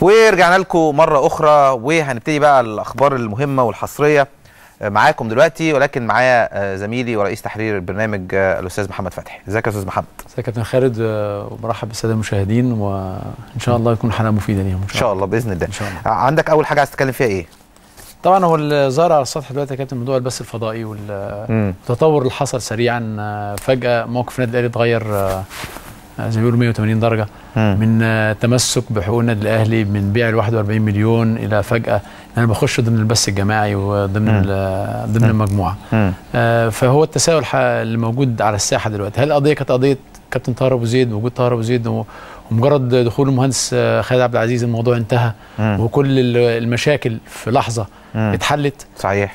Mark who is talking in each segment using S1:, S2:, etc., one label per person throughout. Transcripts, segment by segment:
S1: ورجعنا لكم مرة أخرى وهنبتدي بقى الأخبار المهمة والحصرية معاكم دلوقتي ولكن معايا زميلي ورئيس تحرير البرنامج الأستاذ محمد فتحي ازيك يا أستاذ محمد
S2: ازيك يا كابتن خالد وبرحب بالسادة المشاهدين وإن شاء الله يكون حلقة مفيدة ليهم
S1: إن شاء الله بإذن الله
S2: إن شاء الله
S1: عندك أول حاجة عايز تتكلم فيها إيه؟
S2: طبعا هو اللي ظهر على السطح دلوقتي يا كابتن موضوع البث الفضائي
S1: مم.
S2: والتطور اللي حصل سريعا آه، فجأة موقف النادي الأهلي اتغير آه، زي ما بيقولوا 180 درجة
S1: مم.
S2: من آه، تمسك بحقوق النادي الأهلي من بيع ال 41 مليون إلى فجأة أنا بخش ضمن البث الجماعي وضمن
S1: مم.
S2: ال- ضمن المجموعة
S1: مم.
S2: آه، فهو التساؤل ح- اللي موجود على الساحه دلوقتي هل القضيه كانت قضيه كابتن طاهر ابو زيد وجود طاهر ابو زيد و- ومجرد دخول المهندس آه، خالد عبد العزيز الموضوع انتهى
S1: مم.
S2: وكل ال- المشاكل في لحظه
S1: مم.
S2: اتحلت
S1: صحيح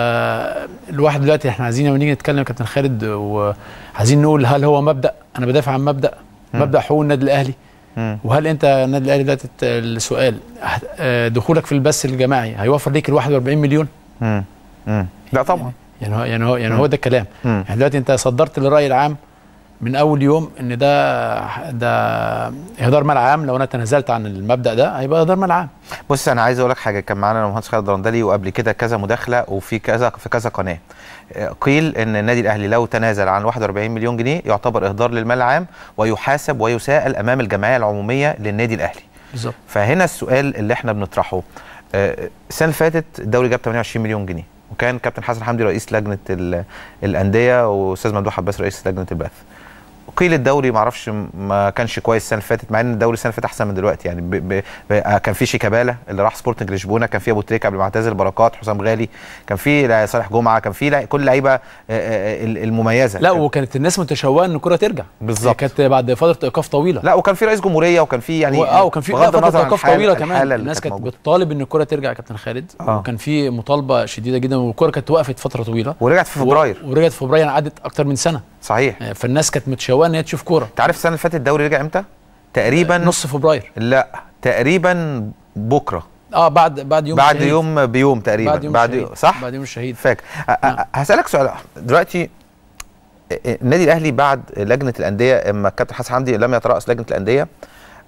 S2: فالواحد دلوقتي احنا عايزين لما نيجي نتكلم يا كابتن خالد وعايزين نقول هل هو مبدا انا بدافع عن مبدا
S1: مم.
S2: مبدا حقوق النادي الاهلي
S1: مم.
S2: وهل انت النادي الاهلي دلوقتي الت- السؤال آه، دخولك في البث الجماعي هيوفر ليك ال 41 مليون
S1: مم. مم. لا طبعا
S2: يعني هو يعني هو يعني
S1: مم.
S2: هو ده الكلام
S1: مم.
S2: يعني دلوقتي انت صدرت للراي العام من اول يوم ان ده ده اهدار مال عام لو انا تنازلت عن المبدا ده هيبقى اهدار مال عام
S1: بص انا عايز اقول لك حاجه كان معانا المهندس خالد رندلي وقبل كده كذا مداخله وفي كذا في كذا قناه آه، قيل ان النادي الاهلي لو تنازل عن 41 مليون جنيه يعتبر اهدار للمال العام ويحاسب ويساءل امام الجمعيه العموميه للنادي الاهلي
S2: بالظبط
S1: فهنا السؤال اللي احنا بنطرحه آه، السنه اللي فاتت الدوري جاب 28 مليون جنيه وكان كابتن حسن حمدي رئيس لجنه ال- الانديه واستاذ ممدوح عباس رئيس لجنه البث قيل الدوري ما اعرفش ما كانش كويس السنه اللي فاتت مع ان الدوري السنه اللي فاتت احسن من دلوقتي يعني ب ب ب آه، كان في شيكابالا اللي راح سبورتنج لشبونه كان في ابو تريكه قبل ما اعتزل بركات حسام غالي كان في لا- صالح جمعه كان في لا- كل اللعيبه آه، آه، ال- المميزه
S2: لا
S1: كان-
S2: وكانت الناس متشوقه ان الكره ترجع
S1: بالظبط.
S2: هي كانت بعد فتره ايقاف طويله
S1: لا وكان في رئيس جمهوريه وكان في يعني
S2: و- اه وكان في لا
S1: بغض النظر
S2: فتره
S1: عن
S2: ايقاف
S1: الحالة-
S2: طويله
S1: الحالة
S2: كمان
S1: اللي
S2: الناس كانت
S1: موجودة.
S2: بتطالب ان الكره ترجع يا كابتن خالد
S1: آه.
S2: وكان في مطالبه شديده جدا والكره كانت وقفت فتره طويله
S1: ورجعت في فبراير
S2: و- ورجعت في فبراير عدت اكتر من سنه
S1: صحيح
S2: آه، فالناس كانت متشوقه ان هي تشوف كوره
S1: انت عارف السنه اللي فاتت الدوري رجع امتى؟ تقريبا
S2: نص فبراير
S1: لا تقريبا بكره
S2: اه بعد بعد يوم
S1: بعد
S2: الشهيد.
S1: يوم بيوم تقريبا
S2: بعد يوم
S1: بعد
S2: الشهيد.
S1: صح؟
S2: بعد يوم الشهيد
S1: فاكر أ- أ- هسألك سؤال دلوقتي النادي الاهلي بعد لجنه الانديه اما الكابتن حسن حمدي لم يترأس لجنه الانديه أم،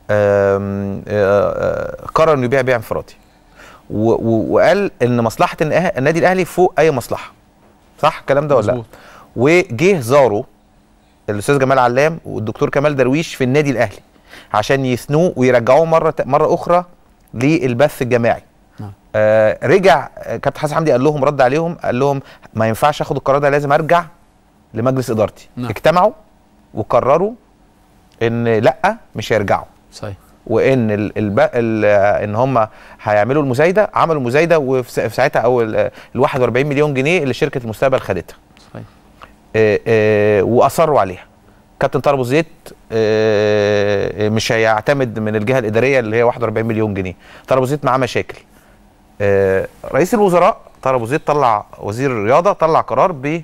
S1: آه، آه، قرر انه يبيع بيع انفرادي و- و- وقال ان مصلحه النه- النادي الاهلي فوق اي مصلحه صح الكلام ده ولا لا؟
S2: مظبوط.
S1: وجه زاروا الاستاذ جمال علام والدكتور كمال درويش في النادي الاهلي عشان يثنوه ويرجعوه مره مره اخرى للبث الجماعي
S2: نعم.
S1: آه رجع آه، كابتن حسن حمدي قال لهم رد عليهم قال لهم ما ينفعش اخد القرار ده لازم ارجع لمجلس ادارتي
S2: نعم.
S1: اجتمعوا وقرروا ان لا مش هيرجعوا
S2: صحيح
S1: وان ال ال ال ان هم هيعملوا المزايده عملوا المزايده وفي س- في ساعتها او ال ال 41 مليون جنيه اللي شركه المستقبل خدتها
S2: صحيح
S1: آه، آه، واصروا عليها كابتن طارق أبو زيد آه، آه، مش هيعتمد من الجهه الاداريه اللي هي 41 مليون جنيه طارق أبو زيد معاه مشاكل آه، رئيس الوزراء طارق أبو زيد طلع وزير الرياضه طلع قرار ب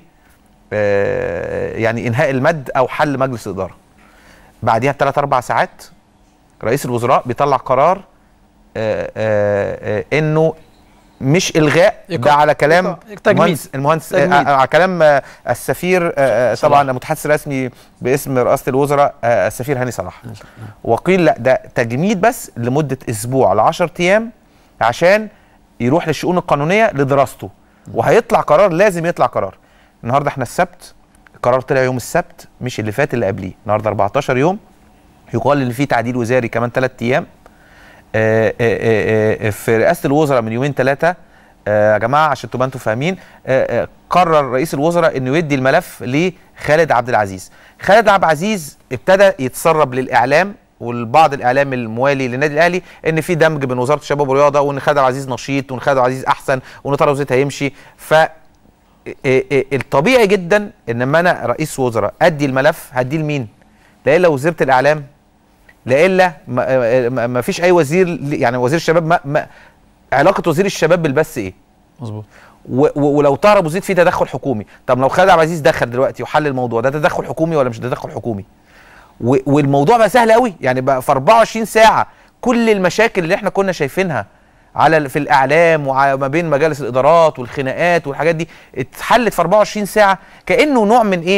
S1: آه، يعني انهاء المد او حل مجلس الاداره بعديها بثلاث اربع ساعات رئيس الوزراء بيطلع قرار آه، آه، آه، انه مش الغاء ده
S2: إيقاف.
S1: على كلام
S2: إيقاف. تجميد.
S1: المهندس المهندس آه،
S2: تجميد.
S1: آه، على كلام آه، السفير آه، آه،
S2: صلاح.
S1: طبعا المتحدث الرسمي باسم رئاسه الوزراء آه، السفير هاني صلاح وقيل لا ده تجميد بس لمده اسبوع ل 10 ايام عشان يروح للشؤون القانونيه لدراسته وهيطلع قرار لازم يطلع قرار النهارده احنا السبت القرار طلع يوم السبت مش اللي فات اللي قبليه النهارده 14 يوم يقال ان في تعديل وزاري كمان ثلاث ايام آه، آه، آه، آه، في رئاسه الوزراء من يومين ثلاثه يا جماعه عشان تبقى انتوا فاهمين آه، آه، قرر رئيس الوزراء انه يدي الملف لخالد عبد العزيز خالد عبد العزيز ابتدى يتسرب للاعلام والبعض الاعلام الموالي للنادي الاهلي ان في دمج بين وزاره الشباب والرياضه وان خالد عبد العزيز نشيط وان خالد عبد العزيز احسن وان طارق زيت هيمشي ف إيه إيه الطبيعي جدا ان لما انا رئيس وزراء ادي الملف هديه لمين؟ لا الا وزيره الاعلام لا الا ما, ما, ما فيش اي وزير يعني وزير الشباب ما, ما علاقه وزير الشباب بالبث ايه؟
S2: مظبوط
S1: و و ولو طاهر ابو زيد في تدخل حكومي طب لو خالد عبد العزيز دخل دلوقتي وحل الموضوع ده تدخل حكومي ولا مش تدخل حكومي و والموضوع بقى سهل قوي يعني بقى في 24 ساعه كل المشاكل اللي احنا كنا شايفينها على ال- في الاعلام وما بين مجالس الادارات والخناقات والحاجات دي اتحلت في 24 ساعه كانه نوع من ايه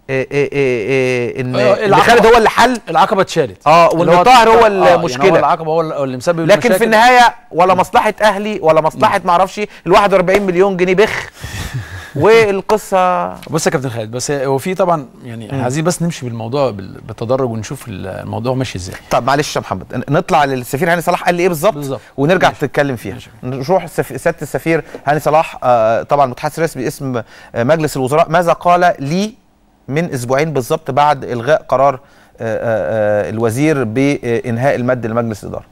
S1: إيه إيه إيه إيه ان
S2: آه،
S1: إن
S2: العقبة-
S1: خالد هو اللي حل
S2: العقبه اتشالت
S1: اه
S2: اللي
S1: وان طاهر هو
S2: آه، يعني هو
S1: المشكله
S2: العقبه هو اللي مسبب
S1: لكن
S2: المشاكل.
S1: في النهايه ولا مصلحه اهلي ولا مصلحه ما اعرفش ال 41 مليون جنيه بخ والقصه
S2: بص يا كابتن خالد بس هو في طبعا يعني احنا عايزين بس نمشي بالموضوع بال- بالتدرج ونشوف الموضوع ماشي ازاي
S1: طب معلش يا محمد ن- نطلع للسفير هاني صلاح قال لي ايه بالظبط
S2: بالظبط.
S1: ونرجع
S2: ماشي.
S1: نتكلم فيها
S2: ماشي.
S1: نروح السف... سياده السفير هاني صلاح آه طبعا متحدث رسمي باسم آه مجلس الوزراء ماذا قال لي من اسبوعين بالظبط بعد الغاء قرار آه آه آه الوزير بانهاء المد لمجلس الاداره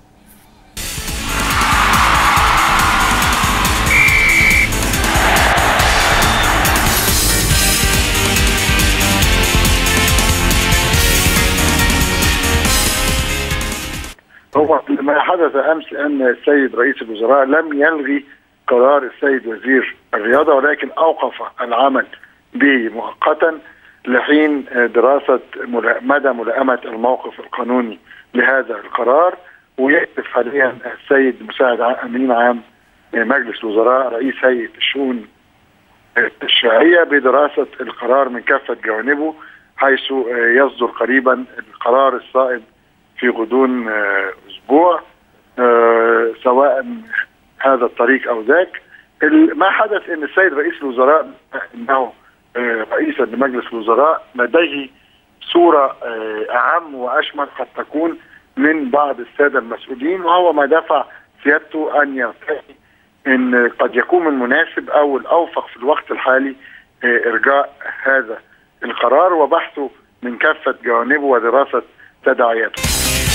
S3: هو ما حدث امس ان السيد رئيس الوزراء لم يلغي قرار السيد وزير الرياضه ولكن اوقف العمل به مؤقتا لحين دراسه ملا- مدى ملائمه الموقف القانوني لهذا القرار ويكتب حاليا السيد مساعد ع- امين عام مجلس الوزراء رئيس هيئه الشؤون التشريعيه بدراسه القرار من كافه جوانبه حيث يصدر قريبا القرار الصائب في غضون آه، اسبوع آه، سواء هذا الطريق او ذاك ال- ما حدث ان السيد رئيس الوزراء انه آه، رئيسا لمجلس الوزراء لديه صوره آه، اعم واشمل قد تكون من بعض الساده المسؤولين وهو ما دفع سيادته ان يرتقي ان قد يكون من المناسب او الاوفق في الوقت الحالي آه، ارجاء هذا القرار وبحثه من كافه جوانبه ودراسه تداعياته.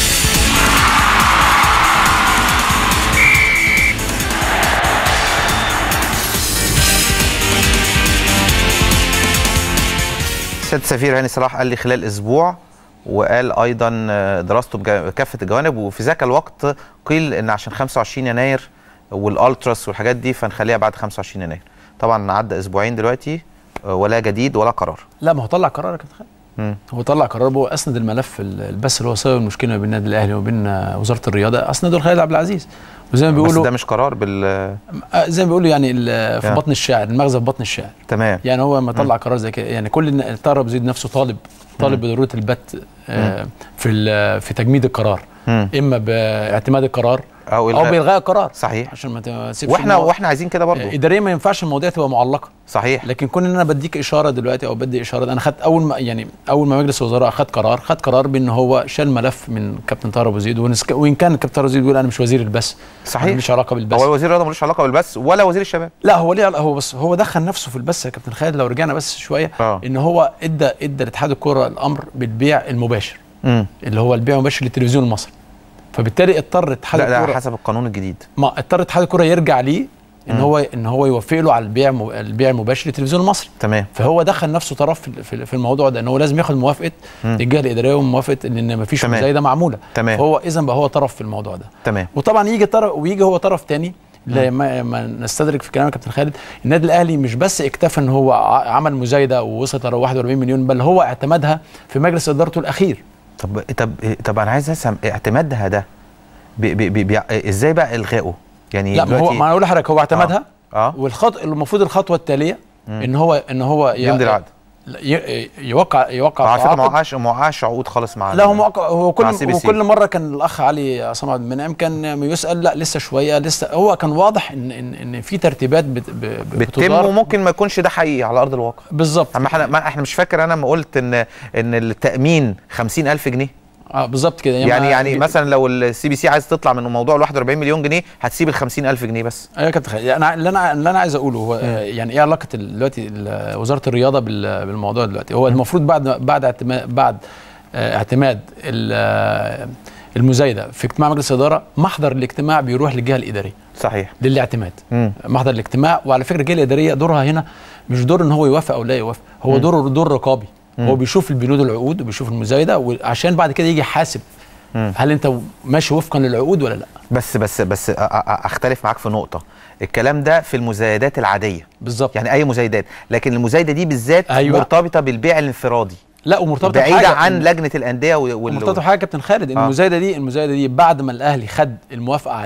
S1: سياده السفير هاني صلاح قال لي خلال اسبوع وقال ايضا آه، دراسته بكافه الجوانب وفي ذاك الوقت قيل ان عشان 25 يناير والالتراس والحاجات دي فنخليها بعد 25 يناير طبعا عدى اسبوعين دلوقتي آه، ولا جديد ولا قرار
S2: لا ما هو طلع قرار يا كابتن خالد
S1: مم.
S2: هو طلع قرار هو اسند الملف ال- البث اللي هو سبب المشكله ما بين النادي الاهلي وبين آه، وزاره الرياضه اسنده لخالد عبد العزيز وزي ما
S1: بس
S2: بيقولوا
S1: ده مش قرار بال
S2: آه، زي ما بيقولوا يعني ال- في
S1: آه.
S2: بطن الشاعر المغزى في بطن الشاعر
S1: تمام
S2: يعني هو لما طلع قرار زي كده يعني كل الن- طاهر أبو زيد نفسه طالب طالب بضروره البت آه، في ال- في تجميد القرار
S1: مم.
S2: اما باعتماد القرار
S1: او
S2: او
S1: إلغاء.
S2: بالغاء القرار
S1: صحيح
S2: عشان ما تسيبش
S1: واحنا
S2: إن هو-
S1: واحنا عايزين كده برضو
S2: آه، اداريا ما ينفعش المواضيع تبقى معلقه
S1: صحيح
S2: لكن كون ان انا بديك اشاره دلوقتي او بدي اشاره انا خدت اول ما يعني اول ما مجلس الوزراء خد قرار خد قرار بان هو شال ملف من كابتن طاهر ابو زيد ونسك- وان كان كابتن طاهر ابو زيد بيقول انا مش وزير البث
S1: صحيح.
S2: أنا مش علاقه بالبث
S1: هو وزير الرياضه ملوش علاقه بالبث ولا وزير الشباب
S2: لا هو ليه علاقة- هو بس هو دخل نفسه في البث يا كابتن خالد لو رجعنا بس شويه
S1: آه.
S2: ان هو ادى ادى لاتحاد الكوره الامر بالبيع المباشر
S1: امم
S2: اللي هو البيع المباشر للتلفزيون المصري فبالتالي اضطر اتحاد
S1: لا ده
S2: الكوره
S1: حسب القانون الجديد
S2: ما اضطر اتحاد الكوره يرجع ليه ان هو ان هو يوافق له على البيع م- البيع المباشر للتلفزيون المصري
S1: تمام
S2: فهو دخل نفسه طرف في- في في الموضوع ده ان هو لازم ياخد موافقه الجهه الاداريه وموافقه ان مفيش
S1: تمام.
S2: مزايده معموله
S1: تمام.
S2: فهو اذا بقى هو طرف في الموضوع ده
S1: تمام
S2: وطبعا يجي طرف ويجي هو طرف تاني لما ما نستدرك في كلام كابتن خالد النادي الاهلي مش بس اكتفى ان هو ع- عمل مزايده ووصلت على 41 مليون بل هو اعتمدها في مجلس ادارته الاخير
S1: طب طب طب انا عايز افهم اعتمادها ده بي بي بي بي ازاي بقى الغائه يعني
S2: لا ما هو
S1: دلوقتي-
S2: ما انا اقول لحضرتك هو اعتمدها
S1: اه
S2: والخط المفروض الخطوه التاليه ان هو ان هو ي-
S1: يمضي العقد
S2: لا، ي- يوقع يوقع
S1: على فكره ما
S2: تعاقد.
S1: وقعش ما وقعش عقود خالص مع
S2: لا
S1: ال-
S2: هو موقع هو كل
S1: مع CBC.
S2: هو كل مره كان الاخ علي عصام عبد المنعم كان يسال لا لسه شويه لسه هو كان واضح ان ان, إن في ترتيبات بت ب- ب-
S1: بتتم
S2: بتدار.
S1: وممكن ما يكونش ده حقيقي على ارض الواقع
S2: بالظبط
S1: اما احنا ما احنا مش فاكر انا ما قلت ان ان التامين 50000 جنيه
S2: اه بالظبط كده
S1: يعني
S2: ما-
S1: يعني مثلا لو السي بي سي عايز تطلع من موضوع ال 41 مليون جنيه هتسيب ال 50000 جنيه بس
S2: ايوه يا كابتن خالد انا اللي انا اللي انا عايز اقوله هو آه، يعني ايه علاقه ال- دلوقتي ال- وزاره الرياضه بال- بالموضوع دلوقتي هو المفروض بعد بعد اعتماد بعد آه، اعتماد ال- آه، المزايده في اجتماع مجلس الاداره محضر الاجتماع بيروح للجهه الاداريه
S1: صحيح
S2: للاعتماد
S1: مم.
S2: محضر الاجتماع وعلى فكره الجهه الاداريه دورها هنا مش دور ان هو يوافق او لا يوافق هو دوره دور رقابي هو بيشوف البنود العقود وبيشوف المزايده وعشان بعد كده يجي يحاسب هل انت ماشي وفقا للعقود ولا لا
S1: بس بس بس أ- أ- اختلف معاك في نقطه الكلام ده في المزايدات العاديه
S2: بالظبط
S1: يعني اي مزايدات لكن المزايده دي بالذات
S2: أيوة.
S1: مرتبطه بالبيع الانفرادي
S2: لا ومرتبطه
S1: بعيده
S2: بحاجة.
S1: عن لجنه الانديه وال- وال-
S2: مرتبطه بحاجه يا كابتن خالد ان
S1: آه.
S2: المزايده دي المزايده دي بعد ما الاهلي خد الموافقه عليها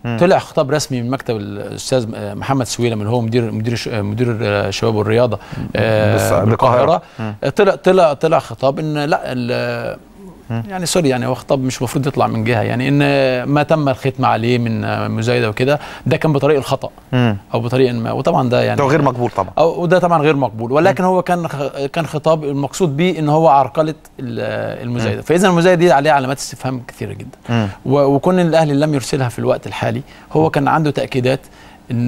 S2: طلع خطاب رسمي من مكتب الاستاذ محمد سويلم اللي هو مدير مدير ش- مدير الشباب والرياضه آه،
S1: بالص-
S2: بالقاهره
S1: بالقاهرة.
S2: طلع طلع طلع خطاب ان لا ال- يعني سوري يعني هو خطاب مش المفروض يطلع من جهه يعني ان ما تم الختم عليه من مزايده وكده ده كان بطريق الخطا
S1: مم.
S2: او بطريقه ما وطبعا ده يعني
S1: ده غير مقبول طبعا
S2: أو وده طبعا غير مقبول ولكن هو كان خ- كان خطاب المقصود به ان هو عرقله ال- المزايده فاذا المزايده دي عليها علامات استفهام كثيره جدا
S1: مم.
S2: و- وكون الاهلي لم يرسلها في الوقت الحالي هو كان عنده تاكيدات ان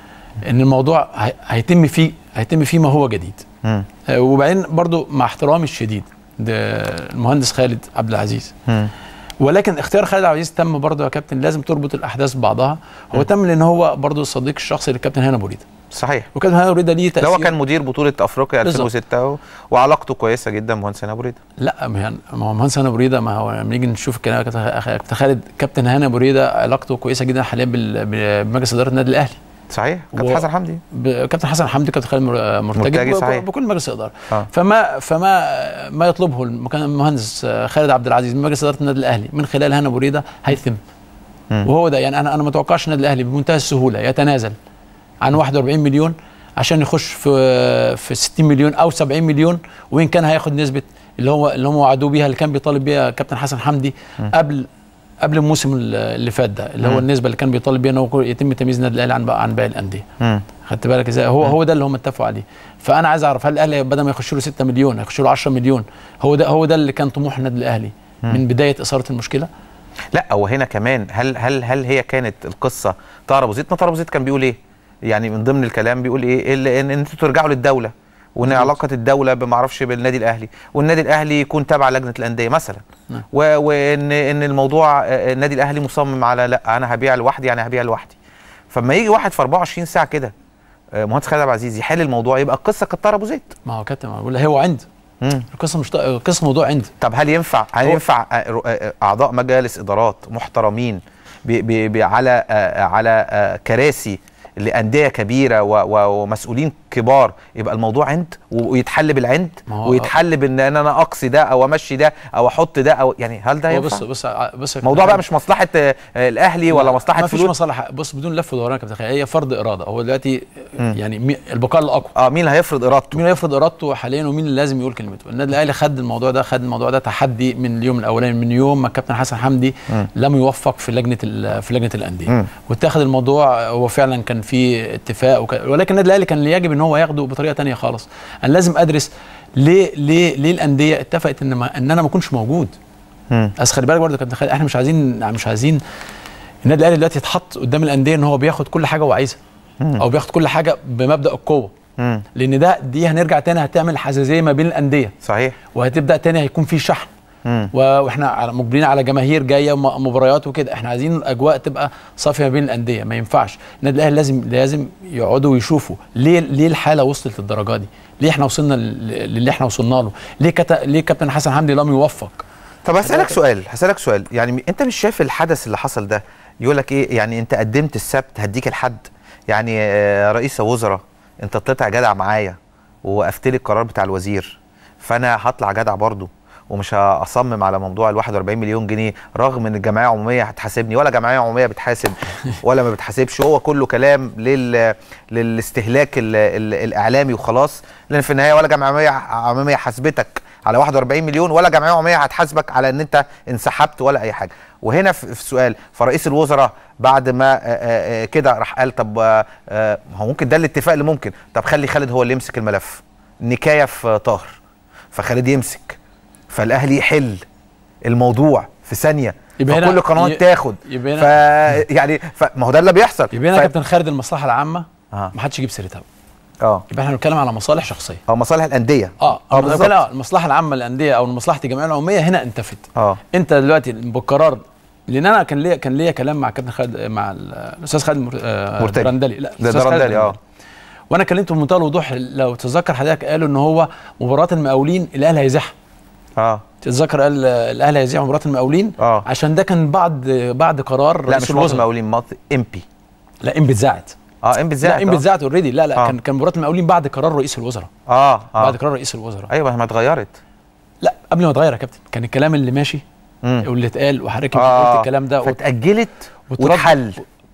S2: ان الموضوع هي- هيتم فيه هيتم فيه ما هو جديد
S1: مم.
S2: آه، وبعدين برضو مع احترامي الشديد ده المهندس خالد عبد العزيز
S1: مم.
S2: ولكن اختيار خالد عبد العزيز تم برضه يا كابتن لازم تربط الاحداث ببعضها هو تم لان هو برضه الصديق الشخصي للكابتن هاني بوريده
S1: صحيح
S2: وكابتن هاني بوريده ليه
S1: ده
S2: تاثير
S1: هو كان مدير بطوله افريقيا
S2: بالظبط.
S1: 2006 و... وعلاقته كويسه جدا بمهندس هاني ابو ريده
S2: لا ما هي- ما هو مهندس هاني بريده ما هو لما نيجي نشوف الكلام كابتن خالد كابتن هاني بريده علاقته كويسه جدا حاليا بال- بمجلس اداره النادي الاهلي
S1: صحيح كابتن
S2: و-
S1: حسن حمدي
S2: ب- كابتن حسن حمدي كابتن خالد مر- مرتجي
S1: مرتجي،
S2: ب-
S1: صحيح.
S2: بكل مجلس الاداره
S1: آه.
S2: فما فما ما يطلبه المكان- المهندس خالد عبد العزيز من مجلس اداره النادي الاهلي من خلال هاني بريده هيتم
S1: مم.
S2: وهو ده يعني انا انا ما اتوقعش النادي الاهلي بمنتهى السهوله يتنازل عن 41 مليون عشان يخش في في 60 مليون او 70 مليون وان كان هياخد نسبه اللي هو اللي هم وعدوه بيها اللي كان بيطالب بيها كابتن حسن حمدي قبل قبل الموسم اللي فات ده اللي هو
S1: مم.
S2: النسبه اللي كان بيطالب بيها ان هو يتم تمييز النادي الاهلي عن عن باقي الانديه
S1: مم.
S2: خدت بالك ازاي هو هو ده اللي هم اتفقوا عليه فانا عايز اعرف هل الاهلي بدل ما يخش له 6 مليون هيخش له 10 مليون هو ده هو ده اللي كان طموح النادي الاهلي من بدايه اثاره المشكله
S1: لا هو هنا كمان هل هل هل هي كانت القصه طاهر ابو زيد ما طاهر ابو زيد كان بيقول ايه يعني من ضمن الكلام بيقول ايه ال- ان ان انتوا ترجعوا للدوله وان
S2: مظبوط.
S1: علاقه الدوله بما اعرفش بالنادي الاهلي والنادي الاهلي يكون تابع لجنه الانديه مثلا
S2: نعم.
S1: و- وان ان الموضوع آه، النادي الاهلي مصمم على لا انا هبيع لوحدي يعني هبيع لوحدي فما يجي واحد في 24 ساعه كده آه، مهندس خالد عبد العزيز يحل الموضوع يبقى القصه كانت طاهر ابو زيد
S2: ما هو كابتن ما بقول لك هو عند
S1: مم.
S2: القصه مش القصه موضوع عند
S1: طب هل ينفع هل
S2: هو-
S1: ينفع آه، رو- آه، اعضاء مجالس ادارات محترمين بي بي بي على آه، على آه، كراسي لانديه كبيره و- و- ومسؤولين كبار يبقى الموضوع عند و- ويتحل بالعند
S2: ما هو-
S1: ويتحل بان انا اقصي ده او امشي ده او احط ده او يعني هل ده
S2: هو
S1: ينفع؟
S2: بص بص بص يا
S1: الموضوع
S2: كابتن
S1: بقى مش مصلحه آه، آه، الاهلي ولا
S2: ما-
S1: مصلحه
S2: ما فيش
S1: فلوس
S2: مصالح بص بدون لف ودوران يا كابتن خالد هي فرض اراده هو دلوقتي يعني مي- البقاء الاقوى
S1: اه مين اللي هيفرض ارادته؟
S2: مين هيفرض ارادته حاليا ومين اللي لازم يقول كلمته النادي الاهلي خد الموضوع ده خد الموضوع ده تحدي من اليوم الاولاني من يوم ما الكابتن حسن حمدي
S1: مم.
S2: لم يوفق في لجنه ال- في لجنه الانديه
S1: مم.
S2: واتخذ الموضوع هو فعلا كان في اتفاق وك... ولكن النادي الاهلي كان يجب ان هو ياخده بطريقه تانية خالص انا لازم ادرس ليه ليه ليه الانديه اتفقت ان ما ان انا ما اكونش موجود
S1: مم.
S2: بس خلي بالك برضه يا كابتن خالد احنا مش عايزين مش عايزين النادي الاهلي دلوقتي يتحط قدام الانديه ان هو بياخد كل حاجه هو عايزها
S1: مم.
S2: او بياخد كل حاجه بمبدا القوه
S1: مم.
S2: لان ده دي هنرجع تاني هتعمل حزازيه ما بين الانديه
S1: صحيح
S2: وهتبدا تاني هيكون في شحن
S1: مم.
S2: و- واحنا على- مقبلين على جماهير جايه وم- مباريات وكده احنا عايزين الاجواء تبقى صافيه ما بين الانديه ما ينفعش النادي الاهلي لازم لازم يقعدوا ويشوفوا ليه ليه الحاله وصلت للدرجه دي ليه احنا وصلنا لل- للي احنا وصلنا له ليه كت... ليه كابتن حسن حمدي لم يوفق
S1: طب هسألك سؤال هسألك سؤال يعني م- انت مش شايف الحدث اللي حصل ده يقول لك ايه يعني انت قدمت السبت هديك الحد يعني آه، رئيس وزراء انت طلعت جدع معايا ووقفت لي القرار بتاع الوزير فانا هطلع جدع برضه ومش هصمم على موضوع ال 41 مليون جنيه رغم ان الجمعيه العموميه هتحاسبني ولا جمعيه عموميه بتحاسب ولا ما بتحاسبش هو كله كلام لل للاستهلاك ال... ال... الاعلامي وخلاص لان في النهايه ولا جمعيه عموميه عموميه حاسبتك على 41 مليون ولا جمعيه عموميه هتحاسبك على ان انت انسحبت ولا اي حاجه وهنا في في سؤال فرئيس الوزراء بعد ما آه، آه، آه، كده راح قال طب آه، آه، هو ممكن ده الاتفاق اللي ممكن طب خلي خالد هو اللي يمسك الملف نكايه في طاهر فخالد يمسك فالاهلي يحل الموضوع في ثانيه
S2: يبقى هنا-
S1: فكل قناه
S2: ي-
S1: تاخد
S2: يبقى
S1: ف
S2: هنا-
S1: يعني ف... ما هو ده اللي بيحصل
S2: يبقى هنا
S1: ف...
S2: كابتن خالد المصلحه العامه
S1: اه
S2: ما حدش يجيب سيرتها
S1: اه
S2: يبقى احنا بنتكلم على مصالح شخصيه
S1: او مصالح الانديه
S2: اه
S1: اه
S2: اه
S1: بالظبط
S2: المصلحه العامه للانديه او مصلحه الجمعيه العموميه هنا انتفت
S1: اه
S2: انت دلوقتي بالقرار لان انا كان ليا كان ليا كلام مع كابتن خالد مع ال- الاستاذ خالد مر- آه،
S1: مرتجي.
S2: درندلي لا
S1: ده
S2: الأستاذ خالد
S1: درندلي اه
S2: وانا كلمته بمنتهى الوضوح لو تتذكر حضرتك قالوا ان هو مباراه المقاولين الاهلي هيزحها
S1: اه
S2: تتذكر قال آه، الاهلي هيزيح مباراه المقاولين
S1: اه
S2: عشان ده كان بعد بعد قرار
S1: لا
S2: رئيس
S1: مش مصر
S2: الوزراء
S1: مقاولين مصر ام بي
S2: لا ام بتزعت
S1: اه ام بي
S2: لا ام بتزعت اوريدي لا لا
S1: آه.
S2: كان كان مباراه المقاولين بعد قرار رئيس الوزراء
S1: اه اه
S2: بعد قرار رئيس الوزراء
S1: ايوه ما اتغيرت
S2: لا قبل ما اتغير يا كابتن كان الكلام اللي ماشي
S1: مم.
S2: واللي اتقال وحضرتك يمكن
S1: آه.
S2: قلت الكلام ده وت-
S1: فاتاجلت
S2: وترد-
S1: واتحل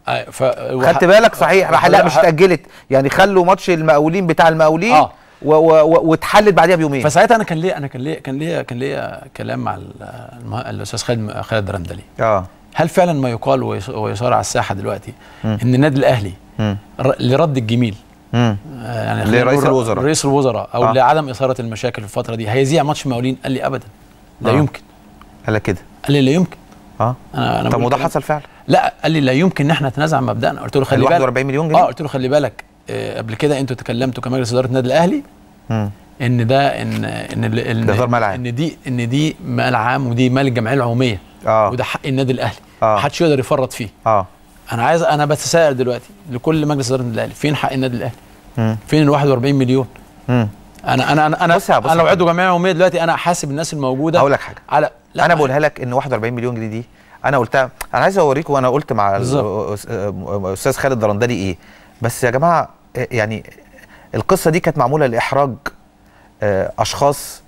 S2: آه، ف...
S1: خدت بالك صحيح راح لا مش اتاجلت يعني خلوا ماتش المقاولين بتاع المقاولين
S2: آه.
S1: و- و- و- واتحلت بعديها بيومين
S2: فساعتها انا كان ليه انا كان ليه كان ليه كان ليه كلام مع ال- المه- الاستاذ خالد خالد رندلي
S1: اه
S2: هل فعلا ما يقال ويص- ويصار على الساحه دلوقتي ان النادي الاهلي
S1: مم.
S2: ر- لرد الجميل
S1: مم.
S2: آه، يعني خلينا
S1: لرئيس
S2: نقول
S1: الوزراء.
S2: رئيس الوزراء او
S1: آه.
S2: آه. لعدم اثاره المشاكل في الفتره دي هيذيع ماتش مقاولين قال لي ابدا لا
S1: آه.
S2: آه. يمكن
S1: قال كده
S2: قال لي لا يمكن
S1: اه
S2: انا انا
S1: طب
S2: بقول
S1: وده
S2: كلام-
S1: حصل فعلا
S2: لا قال لي لا يمكن ان احنا نتنازع عن مبدأنا قلت له خلي
S1: ال
S2: بالك
S1: 41 مليون جنيه
S2: اه قلت له خلي بالك آه قبل كده انتوا تكلمتوا كمجلس اداره النادي الاهلي
S1: مم.
S2: ان ده ان ان ال- ان,
S1: ده إدارة مال عام.
S2: ان دي ان دي مال عام ودي مال الجمعيه العموميه
S1: اه
S2: وده حق النادي الاهلي
S1: آه.
S2: محدش يقدر يفرط فيه
S1: اه
S2: انا عايز انا بتساءل دلوقتي لكل مجلس اداره النادي الاهلي فين حق النادي الاهلي
S1: مم.
S2: فين ال 41 مليون
S1: مم.
S2: انا انا انا انا,
S1: بص يا- بص
S2: أنا لو
S1: يا
S2: عضو جمعيه عموميه دلوقتي انا حاسب الناس الموجوده
S1: هقول لك حاجه
S2: على لا
S1: انا بقولها لك ان 41 مليون جنيه دي انا قلتها انا عايز اوريكم وانا قلت مع
S2: بالظبط.
S1: الاستاذ خالد درندلي ايه بس يا جماعه آه، يعني القصه دي كانت معموله لاحراج آه، اشخاص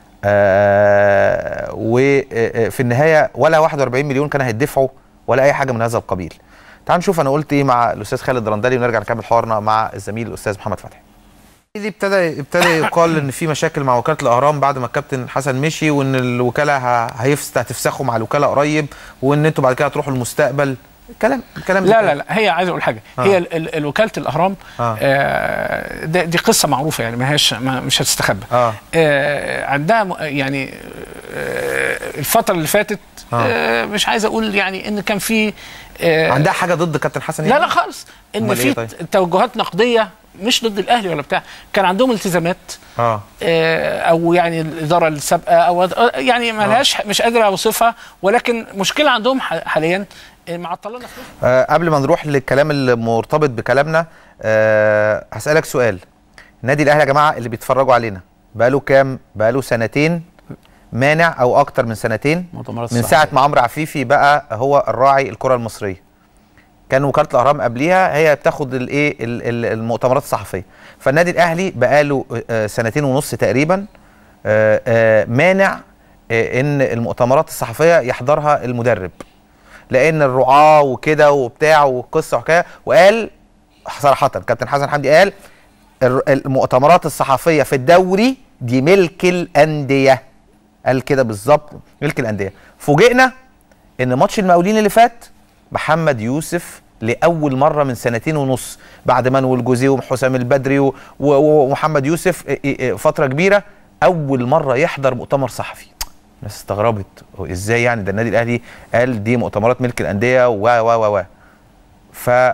S1: وفي النهايه ولا 41 مليون كانوا هيدفعوا ولا اي حاجه من هذا القبيل تعال نشوف انا قلت ايه مع الاستاذ خالد درندلي ونرجع نكمل حوارنا مع الزميل الاستاذ محمد فتحي دي ابتدى ابتدى يقال ان في مشاكل مع وكاله الاهرام بعد ما الكابتن حسن مشي وان الوكاله ه- هيفس هتفسخوا مع الوكاله قريب وان انتوا بعد كده هتروحوا المستقبل كلام كلام
S4: لا لا لا هي عايز اقول حاجه
S1: آه.
S4: هي ال- ال- ال- وكاله الاهرام
S1: آه.
S4: آه ده- دي قصه معروفه يعني ما هيش ما مش هتستخبى
S1: اه
S4: آه عندها م- يعني آه الفتره اللي فاتت
S1: آه.
S4: آه مش عايز اقول يعني ان كان في آه
S1: عندها حاجه ضد كابتن حسن
S4: لا
S1: يعني؟
S4: لا خالص ان
S1: أمال إيه
S4: في
S1: طيب؟
S4: توجهات نقديه مش ضد الاهلي ولا بتاع كان عندهم التزامات
S1: اه
S4: آه، او يعني الاداره السابقه او آه، يعني ما لهاش مش قادر اوصفها ولكن مشكله عندهم ح- حاليا آه، معطلانا فلوس
S1: آه، قبل ما نروح للكلام المرتبط بكلامنا آه هسألك سؤال النادي الأهلي يا جماعة اللي بيتفرجوا علينا بقاله كام بقاله سنتين مانع أو أكتر من سنتين
S2: مؤتمرات
S1: من
S2: الصحفية.
S1: ساعة ما عمرو عفيفي بقى هو الراعي الكرة المصرية كان وكالة الأهرام قبليها هي بتاخد الايه ال- ال- المؤتمرات الصحفية فالنادي الأهلي بقاله آه، سنتين ونص تقريبا آه، آه، مانع آه، ان المؤتمرات الصحفية يحضرها المدرب لان الرعاه وكده وبتاع وقصه وحكايه وقال صراحه كابتن حسن حمدي قال الر- المؤتمرات الصحفيه في الدوري دي ملك الانديه قال كده بالظبط ملك الانديه فوجئنا ان ماتش المقاولين اللي فات محمد يوسف لاول مره من سنتين ونص بعد مانويل جوزيه وحسام البدري و- و- ومحمد يوسف إ- إ- فتره كبيره اول مره يحضر مؤتمر صحفي الناس استغربت هو ازاي يعني ده النادي الاهلي قال دي مؤتمرات ملك الانديه و و و و ف ايه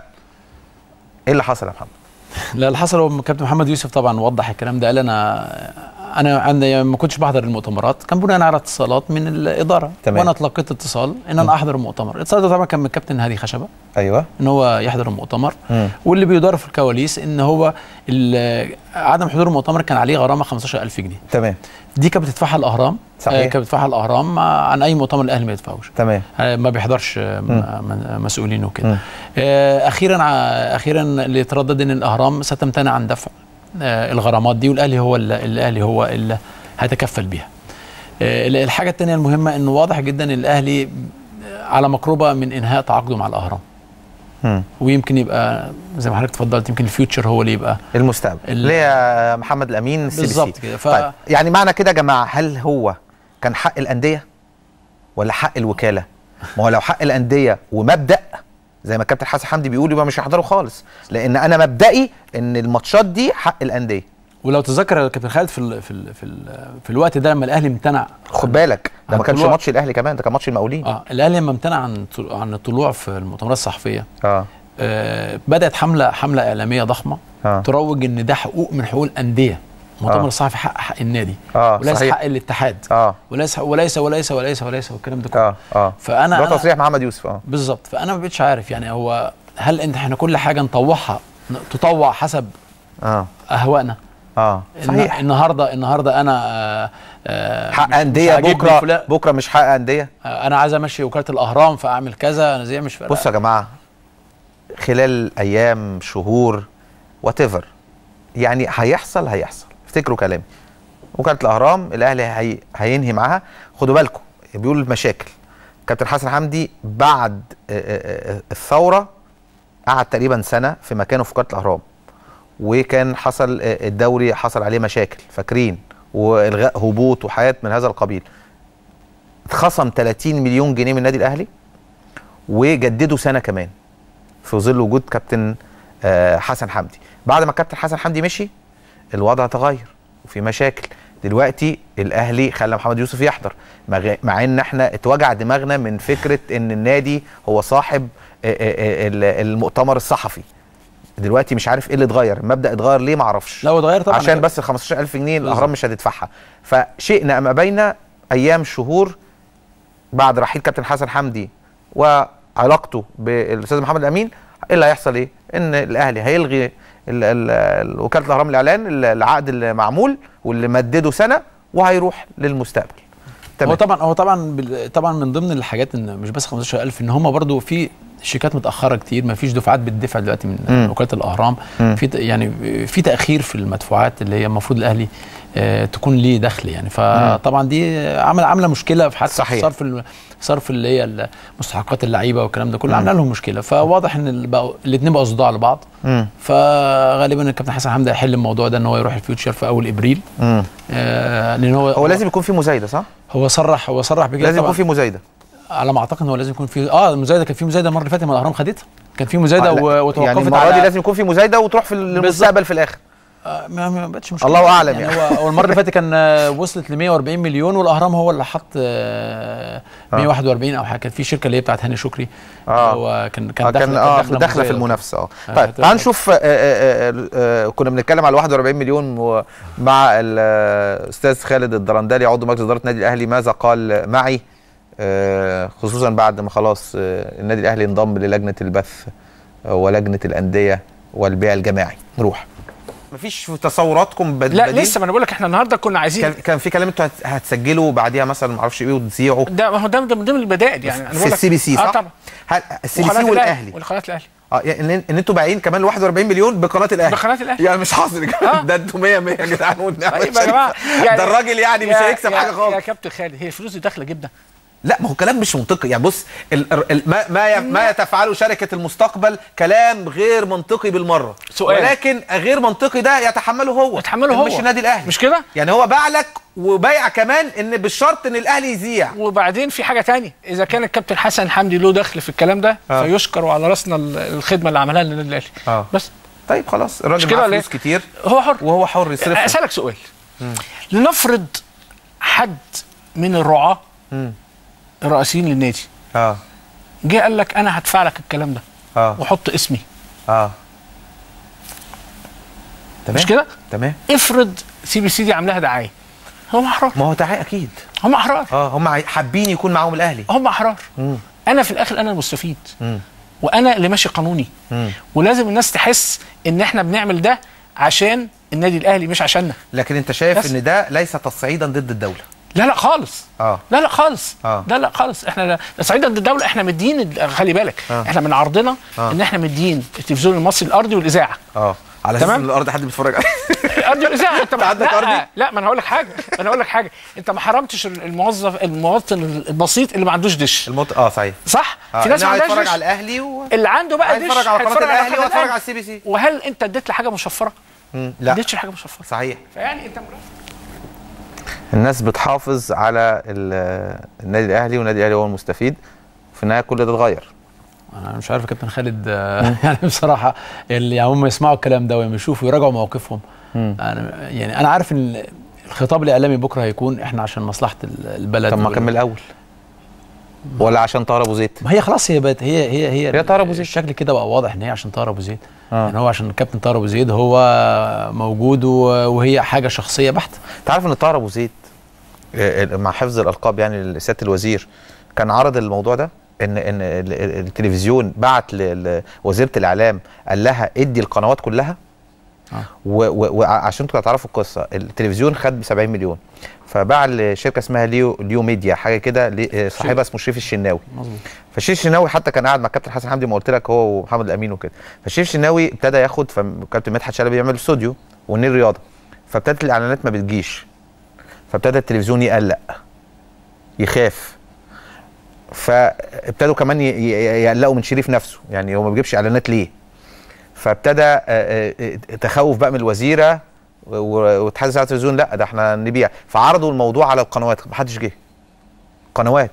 S1: اللي حصل يا محمد؟
S2: لا اللي حصل هو كابتن محمد يوسف طبعا وضح الكلام ده قال انا انا عندي ما كنتش بحضر المؤتمرات كان بناء على اتصالات من الاداره
S1: تمام.
S2: وانا تلقيت اتصال ان انا احضر المؤتمر الاتصال ده طبعا كان من الكابتن هادي خشبه
S1: ايوه
S2: ان هو يحضر المؤتمر
S1: مم.
S2: واللي بيدار في الكواليس ان هو ال- عدم حضور المؤتمر كان عليه غرامه 15000 جنيه
S1: تمام
S2: دي كانت بتدفعها الاهرام
S1: صحيح.
S2: آه، كانت بتدفعها الاهرام آه، عن اي مؤتمر الاهلي ما يدفعوش
S1: تمام
S2: آه، ما بيحضرش آه، م- م- مسؤولين
S1: مم.
S2: وكده آه، اخيرا ع- اخيرا اللي يتردد ان الاهرام ستمتنع عن دفع آه، الغرامات دي والاهلي هو اللي الاهلي هو اللي هيتكفل بيها آه، الحاجه الثانيه المهمه انه واضح جدا ان الاهلي على مقربه من انهاء تعاقده مع الاهرام
S1: مم.
S2: ويمكن يبقى زي ما حضرتك اتفضلت يمكن الفيوتشر هو اللي يبقى
S1: المستقبل
S2: ال-
S1: اللي هي محمد الامين السي بي سي.
S2: بالظبط كده. ف-
S1: طيب يعني معنى كده يا جماعه هل هو كان حق الانديه ولا حق الوكاله؟ ما هو لو حق الانديه ومبدا زي ما الكابتن حسن حمدي بيقول يبقى مش هيحضروا خالص لان انا مبدئي ان الماتشات دي حق الانديه
S2: ولو تذكر يا كابتن خالد في ال في ال في, ال في الوقت ده لما الاهلي امتنع
S1: خد بالك ده ما كانش
S2: الطلوع-
S1: ماتش الاهلي كمان ده كان ماتش المقاولين
S2: اه الاهلي لما امتنع عن عن الطلوع في المؤتمرات الصحفيه
S1: اه
S2: آه بدات حمله حمله اعلاميه ضخمه
S1: آه.
S2: تروج ان ده حقوق من حقوق الانديه المؤتمر
S1: آه.
S2: الصحفي حق حق النادي
S1: آه،
S2: وليس
S1: صحيح.
S2: حق الاتحاد
S1: اه
S2: وليس وليس وليس وليس وليس والكلام ده كله
S1: اه اه
S2: فانا
S1: ده
S2: أنا
S1: تصريح محمد يوسف اه
S2: بالظبط فانا ما بقتش عارف يعني هو هل انت احنا كل حاجه نطوعها ن- تطوع حسب
S1: اه
S2: اهوائنا
S1: اه
S2: الن-
S1: صحيح
S2: النهارده النهارده انا آه آه
S1: حق
S2: مش- مش
S1: انديه
S2: عاجبني
S1: بكره
S2: فلان.
S1: بكره مش حق انديه
S2: آه انا عايز امشي وكاله الاهرام فاعمل كذا انا زي مش فارقه
S1: بصوا يا جماعه خلال ايام شهور وات يعني هيحصل هيحصل افتكروا كلامي وكاله الاهرام الاهلي هي هينهي معاها خدوا بالكم بيقول المشاكل كابتن حسن حمدي بعد آه، آه، آه، الثوره قعد تقريبا سنه في مكانه في وكاله الاهرام وكان حصل آه، الدوري حصل عليه مشاكل فاكرين والغاء هبوط وحاجات من هذا القبيل اتخصم 30 مليون جنيه من النادي الاهلي وجددوا سنه كمان في ظل وجود كابتن آه، حسن حمدي بعد ما كابتن حسن حمدي مشي الوضع تغير وفي مشاكل دلوقتي الاهلي خلى محمد يوسف يحضر مع- مع ان احنا اتوجع دماغنا من فكره ان النادي هو صاحب آه، آه، آه، ال- المؤتمر الصحفي دلوقتي مش عارف ايه اللي اتغير المبدا اتغير ليه معرفش
S2: لو اتغير طبعا
S1: عشان بس ال 15000 جنيه الاهرام مش هتدفعها فشئنا ام ابينا ايام شهور بعد رحيل كابتن حسن حمدي وعلاقته بالاستاذ محمد امين ايه اللي هيحصل ايه؟ ان الاهلي هيلغي ال- ال- ال- وكاله الاهرام الاعلان ال- العقد اللي معمول واللي مدده سنه وهيروح للمستقبل
S2: هو
S1: تمام
S2: طبعا هو طبعا بال- طبعا من ضمن الحاجات ان مش بس 15000 ان هم برضو في شيكات متاخره كتير ما فيش دفعات بتدفع دلوقتي من
S1: مم.
S2: وكاله الاهرام
S1: مم.
S2: في ت- يعني في تاخير في المدفوعات اللي هي المفروض الاهلي آه، تكون ليه دخل يعني فطبعا دي عامله عامله مشكله في حتى
S1: صحيح.
S2: صرف ال- صرف اللي هي مستحقات اللعيبه والكلام ده كله عامله لهم مشكله فواضح ان ال- بقوا الاثنين بقوا صداع لبعض
S1: مم.
S2: فغالبا الكابتن حسن حمدي هيحل الموضوع ده ان هو يروح الفيوتشر في اول ابريل
S1: مم.
S2: آه لان هو
S1: هو لازم يكون في مزايده صح؟
S2: هو صرح هو صرح بكده
S1: لازم
S2: طبعاً.
S1: يكون في مزايده
S2: على ما اعتقد ان هو لازم يكون في اه المزايده كان في مزايده المره اللي فاتت ما الاهرام خدتها كان في مزايده
S1: آه، لا،
S2: و- وتوقفت
S1: يعني المره
S2: على
S1: دي لازم يكون في مزايده وتروح في المستقبل في الاخر
S2: آه ما ما بقتش مشكله
S1: الله أعلم
S2: يعني
S1: يعني.
S2: هو هو المره اللي فاتت كان آه، وصلت ل 140 مليون والاهرام هو اللي حط آه 141 او حاجه كان في شركه اللي هي بتاعت هاني شكري
S1: آه.
S2: هو كان كان
S1: آه،
S2: داخله
S1: كان اه
S2: داخلة
S1: داخله في
S2: مزايدة.
S1: المنافسه اه
S2: آه،
S1: طيب
S2: هتبقى
S1: هنشوف آه، آه، آه، آه، كنا بنتكلم على 41 مليون و- مع الاستاذ خالد الدرندلي عضو مجلس اداره النادي الاهلي ماذا قال معي آه، خصوصا بعد ما خلاص آه، النادي الاهلي انضم للجنه البث آه، ولجنه الانديه والبيع الجماعي نروح مفيش في تصوراتكم بد-
S4: لا
S1: بديل؟
S4: لسه ما انا بقول لك احنا النهارده كنا عايزين
S1: كان كان في كلام انتوا هت- هتسجلوا بعديها مثلا ما اعرفش ايه وتذيعوا
S4: ده ما هو ده ده من ضمن البدائل يعني انا
S1: في
S4: بقول لك
S1: السي بي سي
S4: اه
S1: صح؟
S4: طبعا
S1: هل السي بي
S4: وقناة
S1: سي والاهلي
S4: والقناه الاهلي
S1: اه يعني ان, إن انتوا بايعين كمان ل 41 مليون بقناه الاهلي
S4: بقناة الأهلي.
S1: يعني مش حظر
S4: آه.
S1: ده انتوا 100 100 يا جدعان والنعمه
S4: طيب يا جماعه
S1: ده الراجل يعني مش
S4: يا-
S1: هيكسب
S4: يا-
S1: حاجه
S4: يا
S1: خالص
S4: كابتن خالد هي الفلوس دي داخله جدا
S1: لا ما هو كلام مش منطقي يعني بص ال ال ما ما ي- ما تفعله شركه المستقبل كلام غير منطقي بالمره
S4: سؤال.
S1: ولكن غير منطقي ده يتحمله هو
S4: يتحمله هو.
S1: مش النادي الاهلي
S4: مش كده؟
S1: يعني هو باع لك وبايع كمان ان بالشرط ان الاهلي يذيع
S4: وبعدين في حاجه تانية اذا كان الكابتن حسن حمدي له دخل في الكلام ده
S1: آه.
S4: فيشكر وعلى راسنا ال- الخدمه اللي عملها للنادي الاهلي
S1: آه.
S4: بس
S1: طيب خلاص
S4: مش
S1: الراجل
S4: كده
S1: معاه
S4: ولا إيه؟
S1: فلوس كتير
S4: هو حر
S1: وهو حر يصرفها
S4: اسالك سؤال لنفرض حد من الرعاه
S1: مم.
S4: الرئيسيين للنادي
S1: اه
S4: جه قال لك انا هدفع لك الكلام ده
S1: اه
S4: وحط اسمي
S1: اه تمام
S4: مش كده؟
S1: تمام
S4: افرض سي بي سي دي عاملاها دعايه هم احرار
S1: ما هو تعالى اكيد
S4: هم احرار
S1: اه هم عاي- حابين يكون معاهم الاهلي
S4: هم احرار
S1: مم.
S4: انا في الاخر انا المستفيد
S1: مم.
S4: وانا اللي ماشي قانوني
S1: مم.
S4: ولازم الناس تحس ان احنا بنعمل ده عشان النادي الاهلي مش عشاننا
S1: لكن انت شايف
S4: بس.
S1: ان ده ليس تصعيدا ضد الدوله
S4: لا لا خالص
S1: اه
S4: لا لا خالص
S1: آه.
S4: لا لا خالص احنا لا صعيدا ضد الدوله احنا مدين ال- خلي بالك
S1: آه.
S4: احنا من عرضنا
S1: آه.
S4: ان احنا مدين التلفزيون المصري الارضي والاذاعه
S1: اه على اساس
S4: تمام.
S1: ان الارض حد بيتفرج عليه
S4: الارضي والاذاعه انت ما-
S1: عندك
S4: لا
S1: أرضي؟
S4: لا ما انا هقول لك حاجه انا هقول لك حاجه انت ما حرمتش الموظف المواطن البسيط اللي ما عندوش دش
S1: المط... اه صحيح
S4: صح
S1: آه.
S4: في ناس ما
S1: إنه
S4: عندهاش
S1: هيتفرج
S4: دش
S1: على الاهلي و...
S4: اللي عنده بقى دش
S1: هيتفرج على قناه
S4: هيتفرج
S1: الاهلي
S4: قناة
S1: وهيتفرج
S4: الأهلي.
S1: على السي بي سي
S4: وهل انت اديت له حاجه مشفره؟
S1: مم.
S4: ما
S1: لا
S4: اديتش حاجه مشفره
S1: صحيح
S4: فيعني انت مرافق.
S1: الناس بتحافظ على ال- النادي الاهلي والنادي الاهلي هو المستفيد في النهايه كل ده اتغير
S2: انا مش عارف يا كابتن خالد آه، يعني بصراحه اللي يعني هم يسمعوا الكلام ده ويشوفوا ويراجعوا مواقفهم انا يعني انا عارف ان الخطاب الاعلامي بكره هيكون احنا عشان مصلحه ال- البلد
S1: طب ما
S2: وال-
S1: كمل الاول ولا عشان طاهر ابو زيد
S2: ما هي خلاص هي بقت هي هي هي
S1: هي طاهر أبو زيد.
S2: الشكل كده بقى واضح ان هي عشان طاهر ابو زيد
S1: آه.
S2: يعني هو عشان الكابتن طاهر ابو زيد هو موجود و- وهي حاجه شخصيه بحته
S1: انت عارف ان طاهر ابو زيد آه، آه، مع حفظ الالقاب يعني لسياده الوزير كان عرض الموضوع ده ان ان ال- ال- التلفزيون بعت ل- لوزيره الاعلام قال لها ادي القنوات كلها
S2: آه.
S1: وعشان انتوا تعرفوا القصه التلفزيون خد ب 70 مليون فباع لشركه اسمها ليو ليو ميديا حاجه كده ل- آه، صاحبها اسمه شريف الشناوي
S2: مظبوط
S1: فالشريف الشناوي حتى كان قاعد مع كابتن حسن حمدي ما قلت لك هو ومحمد الامين وكده فالشريف الشناوي ابتدى ياخد فكابتن مدحت شلبي يعمل استوديو والنيل رياضه فابتدت الاعلانات ما بتجيش فابتدى التلفزيون يقلق يخاف فابتدوا كمان ي- ي- يقلقوا من شريف نفسه يعني هو ما بيجيبش اعلانات ليه فابتدى آه، آه، تخوف بقى من الوزيره و- واتحاد الإذاعة والتلفزيون لا ده احنا نبيع فعرضوا الموضوع على القنوات محدش جه قنوات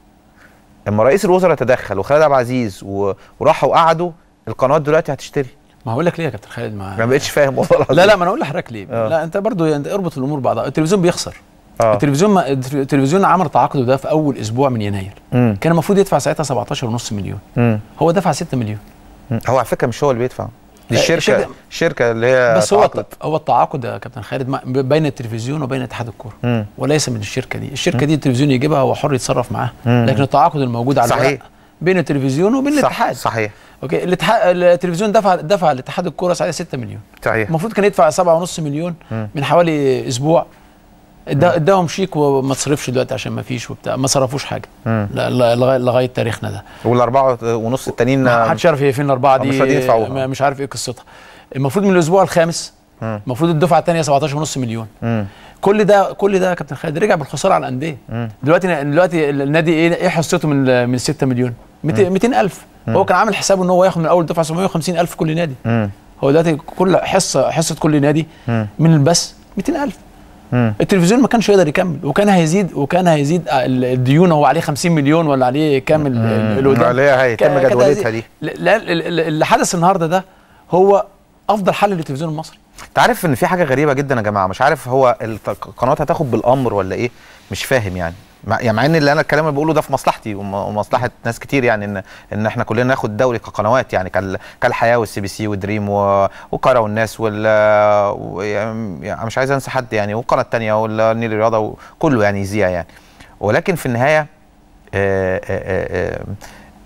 S1: اما رئيس الوزراء تدخل وخالد عبد العزيز و- وراحوا قعدوا القنوات دلوقتي هتشتري
S2: ما هقول لك ليه يا كابتن خالد ما
S1: ما بقتش فاهم والله العظيم
S2: لا لا ما انا اقول لحضرتك ليه
S1: آه.
S2: لا انت برضو انت اربط الامور بعضها التلفزيون بيخسر
S1: اه
S2: التلفزيون ما التلفزيون عمل تعاقده ده في اول اسبوع من يناير
S1: مم.
S2: كان المفروض يدفع ساعتها 17.5 مليون
S1: مم.
S2: هو دفع 6 مليون
S1: مم. هو على فكره مش هو اللي بيدفع دي
S2: آه،
S1: الشركه
S2: الشركة-
S1: الشركه اللي هي
S2: بس هو
S1: تعاقدت.
S2: هو التعاقد يا كابتن خالد ما- بين التلفزيون وبين اتحاد الكوره
S1: مم.
S2: وليس من الشركه دي الشركه دي التلفزيون يجيبها هو حر يتصرف معاها
S1: مم.
S2: لكن التعاقد الموجود على
S1: صحيح.
S2: الورق بين التلفزيون وبين
S1: صح
S2: الاتحاد
S1: صحيح
S2: اوكي الاتحاد التلفزيون دفع دفع لاتحاد الكوره ساعتها 6 مليون
S1: صحيح
S2: المفروض كان يدفع 7.5 مليون
S1: مم.
S2: من حوالي اسبوع ادا- اداهم شيك وما تصرفش دلوقتي عشان ما فيش وبتاع ما صرفوش حاجه
S1: مم.
S2: لا- لا- لغايه لغايه تاريخنا ده
S1: والاربعه ونص التانيين
S2: ما حدش يعرف هي فين الاربعه دي
S1: مش راضيين يدفعوها.
S2: ما- مش عارف ايه قصتها المفروض من الاسبوع الخامس
S1: مم.
S2: المفروض الدفعه الثانيه 17.5 مليون
S1: مم.
S2: كل ده كل ده يا كابتن خالد رجع بالخساره على الانديه
S1: مم.
S2: دلوقتي دلوقتي النادي ايه ايه حصته من من 6 مليون 200 الف هو كان عامل حسابه ان هو ياخد من اول دفعه 750 الف كل نادي
S1: مم.
S2: هو دلوقتي كل حصه حصه كل نادي
S1: مم.
S2: من البث 200 الف
S1: مم.
S2: التلفزيون ما كانش يقدر يكمل وكان هيزيد وكان هيزيد ال- الديون هو عليه 50 مليون ولا عليه كام ال- ال- اللي قدام
S1: اللي هي هيتم
S2: كان- كانت
S1: جدولتها
S2: هيزيد.
S1: دي
S2: لا ال- ال- اللي حدث النهارده ده هو افضل حل للتلفزيون المصري
S1: انت عارف ان في حاجه غريبه جدا يا جماعه مش عارف هو الت- القنوات هتاخد بالامر ولا ايه مش فاهم يعني مع يعني مع ان اللي انا الكلام اللي بقوله ده في مصلحتي وم- ومصلحه ناس كتير يعني ان ان احنا كلنا ناخد دوري كقنوات يعني كال- كالحياه والسي بي سي ودريم و- وقرا والناس وال و- يعني مش عايز انسى حد يعني والقناه الثانيه والنيل الرياضه وكله يعني يذيع يعني ولكن في النهايه آه، آه، آه، آه،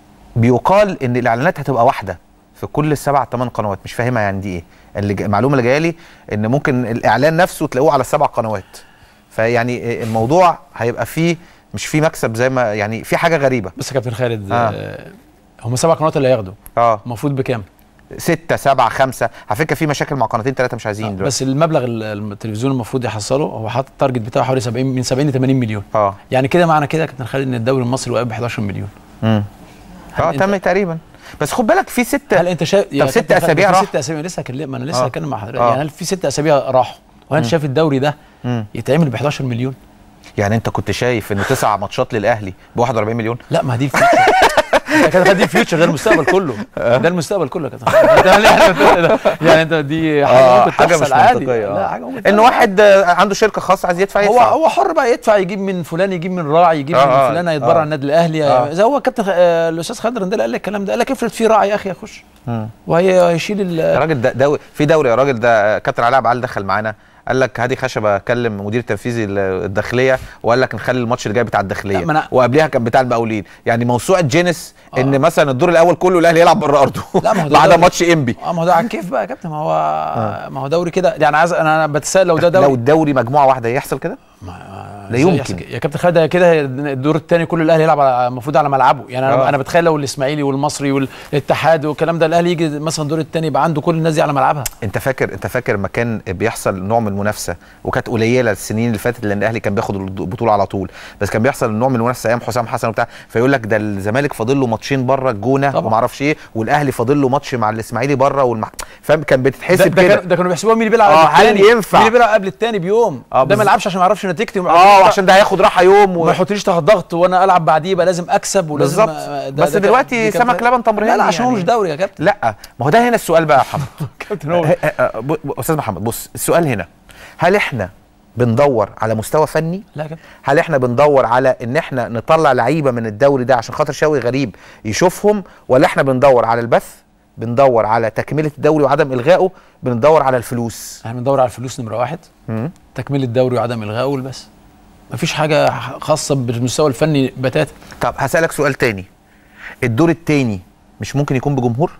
S1: بيقال ان الاعلانات هتبقى واحده في كل السبع ثمان قنوات مش فاهمها يعني دي ايه اللي جا- المعلومه اللي جايه لي ان ممكن الاعلان نفسه تلاقوه على السبع قنوات فيعني الموضوع هيبقى فيه مش فيه مكسب زي ما يعني في حاجه غريبه
S2: بس يا كابتن خالد
S1: آه.
S2: آه. هم سبع قنوات اللي هياخدوا
S1: اه
S2: المفروض بكام؟
S1: ستة سبعة خمسة على فكرة في مشاكل مع قناتين ثلاثة مش عايزين دلوقتي
S2: بس المبلغ ال- التلفزيون المفروض يحصله هو حاطط التارجت بتاعه حوالي 70 من 70 ل 80 مليون
S1: اه
S2: يعني كده معنى كده يا كابتن خالد ان الدوري المصري واقف ب 11 مليون
S1: امم اه
S2: أنت-
S1: تم تقريبا بس خد بالك في ستة
S2: هل انت شايف يا
S1: ست
S2: كابتن خالد،
S1: أسابيع
S2: في
S1: راحوا.
S2: ست اسابيع لسه هكلم ما انا لسه
S1: آه.
S2: هتكلم مع حضرتك
S1: آه.
S2: يعني هل في ست اسابيع راحوا وهل شايف الدوري ده
S1: مم.
S2: يتعمل ب 11 مليون؟
S1: يعني انت كنت شايف ان تسع ماتشات للاهلي ب 41 مليون
S2: لا ما دي الفيوتشر انت كده دي الفيوتشر ده المستقبل كله ده المستقبل كله يا كابتن خالد. ده اللي احنا بنقوله ده. يعني انت دي حاجه
S1: اه
S2: ممكن
S1: حاجة
S2: تحصل
S1: مش
S2: عادي
S1: منطقية
S2: لا
S1: اه
S2: حاجه ممكن
S1: ان
S2: تحصل
S1: واحد آه، عنده شركة خاصة عايز يدفع
S2: هو
S1: يدفع
S2: هو حر بقى يدفع يجيب من فلان يجيب من راعي يجيب
S1: آه،
S2: من
S1: آه،
S2: فلان
S1: آه.
S2: يتبرع النادي الاهلي
S1: آه.
S2: زي هو كابتن خ- آه، الاستاذ خالد رندل قال لك الكلام ده قال لك افرض في راعي يا اخي يخش
S1: مم.
S2: وهيشيل
S1: يا
S2: ال
S1: راجل ده دو في دوري يا راجل ده كابتن علاء عبد دخل معانا قال لك هادي خشبه كلم مدير التنفيذي ال- الداخليه وقال لك نخلي الماتش اللي جاي بتاع الداخليه
S2: لا، ما أنا-
S1: وقبلها كان بتاع المقاولين يعني موسوعه جينيس
S2: آه.
S1: ان مثلا الدور الاول كله الاهلي يلعب بره ارضه
S2: لا، ما هو ده
S1: ما عدا
S2: دوري.
S1: ماتش انبي
S2: اه ما هو ده على الكيف بقى يا كابتن ما هو ما هو دوري كده يعني عايز انا أنا بتساءل لو ده
S1: لو
S2: دوري
S1: الدوري مجموعه واحده يحصل كده
S2: ما-
S1: لا
S2: إزاي
S1: يمكن.
S2: يحصل كده؟ يا كابتن خالد كده الدور الثاني كل الاهلي يلعب على- المفروض على ملعبه يعني انا
S1: آه.
S2: انا بتخيل لو الاسماعيلي والمصري والاتحاد والكلام ده الاهلي يجي مثلا الدور الثاني يبقى عنده كل الناس دي على ملعبها
S1: انت فاكر انت فاكر ما كان بيحصل نوع من المنافسه وكانت قليله السنين اللي فاتت لان الاهلي كان بياخد البطوله على طول بس كان بيحصل نوع من المنافسه ايام حسام حسن وبتاع فيقول لك ده الزمالك فاضل له ماتشين بره الجونه
S2: طبعا.
S1: وما اعرفش ايه والاهلي فاضل له ماتش مع الاسماعيلي بره والمح... فاهم كان
S2: ده,
S1: بتتحسب
S2: ده,
S1: كده
S2: كان ده كانوا بيحسبوها مين اللي بيلعب
S1: آه،
S2: قبل
S1: هل
S2: التاني
S1: ينفع؟
S2: مين اللي بيلعب قبل الثاني بيوم
S1: آه،
S2: ده ما
S1: بالظبط.
S2: يلعبش عشان ما يعرفش نتيجتي وما
S1: اه
S2: يعرفش-
S1: عشان ده هياخد راحه يوم و...
S2: ما يحطليش تحت ضغط وانا العب بعديه يبقى لازم اكسب ولازم
S1: بالظبط.
S2: آه، ده-
S1: بس
S2: ده كان-
S1: دلوقتي
S2: دي كانت-
S1: سمك لبن تمر
S2: لا لا
S1: هندي
S2: عشان هو
S1: يعني.
S2: مش دوري يا كابتن
S1: لا ما هو ده هنا السؤال بقى يا محمد
S2: كابتن هو
S1: ه- ه- ب- ب- استاذ محمد بص السؤال هنا هل احنا بندور على مستوى فني
S2: لا يا كابتن
S1: هل احنا بندور على ان احنا نطلع لعيبه من الدوري ده عشان خاطر شوقي غريب يشوفهم ولا احنا بندور على البث بندور على تكمله الدوري وعدم الغائه بندور على الفلوس
S2: احنا بندور على الفلوس نمره واحد
S1: مم.
S2: تكميل الدوري وعدم الغائه بس مفيش حاجه خاصه بالمستوى الفني بتاتا
S1: طب هسالك سؤال تاني الدور التاني مش ممكن يكون بجمهور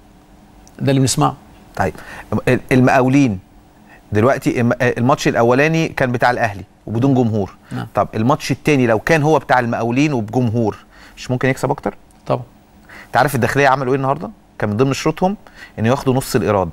S2: ده اللي بنسمعه
S1: طيب ال- المقاولين دلوقتي الم- الماتش الاولاني كان بتاع الاهلي وبدون جمهور
S2: نعم.
S1: طب الماتش التاني لو كان هو بتاع المقاولين وبجمهور مش ممكن يكسب اكتر
S2: طبعا
S1: انت عارف الداخليه عملوا ايه النهارده كان من ضمن شروطهم ان ياخدوا نص الايراد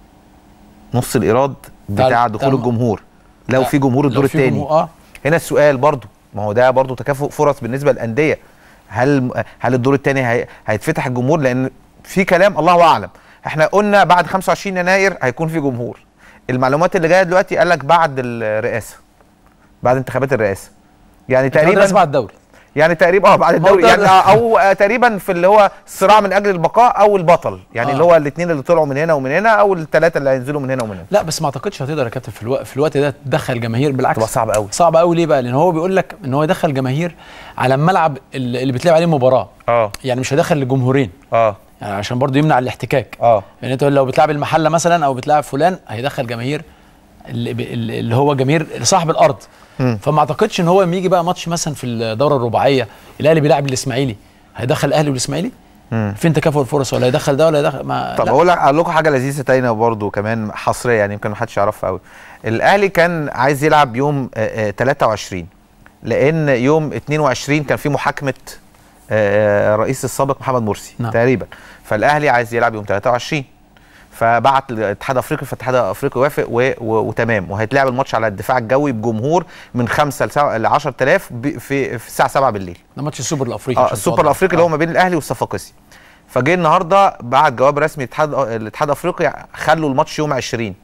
S1: نص الايراد
S2: بتاع-
S1: بتاع
S2: بتاع
S1: دخول
S2: الم-
S1: الجمهور لو
S2: لا،
S1: في جمهور الدور
S2: لو في
S1: الثاني
S2: جمهور- اه
S1: هنا السؤال برضو ما هو ده برضو تكافؤ فرص بالنسبه للانديه هل هل الدور الثاني هي هيتفتح الجمهور لان في كلام الله اعلم احنا قلنا بعد 25 يناير هيكون في جمهور المعلومات اللي جايه دلوقتي قال لك بعد الرئاسه بعد انتخابات الرئاسه يعني
S2: تقريبا
S1: تقريبا
S2: بعد الدوري
S1: يعني تقريبا اه بعد
S2: ما هو
S1: الدوري
S2: ده-
S1: يعني آه، او آه، تقريبا في اللي هو الصراع من اجل البقاء او البطل يعني
S2: آه.
S1: اللي هو الاثنين اللي طلعوا من هنا ومن هنا او الثلاثه اللي هينزلوا من هنا ومن هنا
S2: لا بس ما اعتقدش هتقدر يا كابتن في الوقت في الوقت ده تدخل جماهير بالعكس
S1: تبقى صعب قوي
S2: صعب قوي ليه بقى لان هو بيقول لك ان هو يدخل جماهير على الملعب اللي اللي بيتلعب عليه مباراه
S1: اه
S2: يعني مش هيدخل الجمهورين
S1: اه
S2: يعني عشان برضه يمنع الاحتكاك
S1: اه
S2: يعني انت لو بتلعب المحله مثلا او بتلعب فلان هيدخل جماهير اللي, ب- اللي اللي هو جماهير صاحب الارض
S1: مم.
S2: فما اعتقدش ان هو لما يجي بقى ماتش مثلا في الدوره الرباعيه الاهلي بيلعب الاسماعيلي هيدخل الاهلي والاسماعيلي
S1: مم.
S2: فين تكافؤ الفرص ولا يدخل ده ولا يدخل ما
S1: طب
S2: لا.
S1: اقول لك اقول لكم حاجه لذيذه تانية برضو كمان حصريه يعني يمكن ما حدش يعرفها قوي الاهلي كان عايز يلعب يوم آه، آه، 23 لان يوم 22 كان في محاكمه آه، الرئيس السابق محمد مرسي
S2: نعم.
S1: تقريبا فالاهلي عايز يلعب يوم 23 فبعت الاتحاد الافريقي فالاتحاد الافريقي وافق و... و... وتمام وهيتلعب الماتش على الدفاع الجوي بجمهور من 5 ل 10000 ب... في في الساعه 7 بالليل
S2: ده ماتش السوبر الافريقي
S1: اه
S2: عشان
S1: السوبر
S2: توضح.
S1: الافريقي اللي هو
S2: آه.
S1: ما بين الاهلي والصفاقسي فجه النهارده بعت جواب رسمي الاتحاد الاتحاد الافريقي خلوا الماتش يوم 20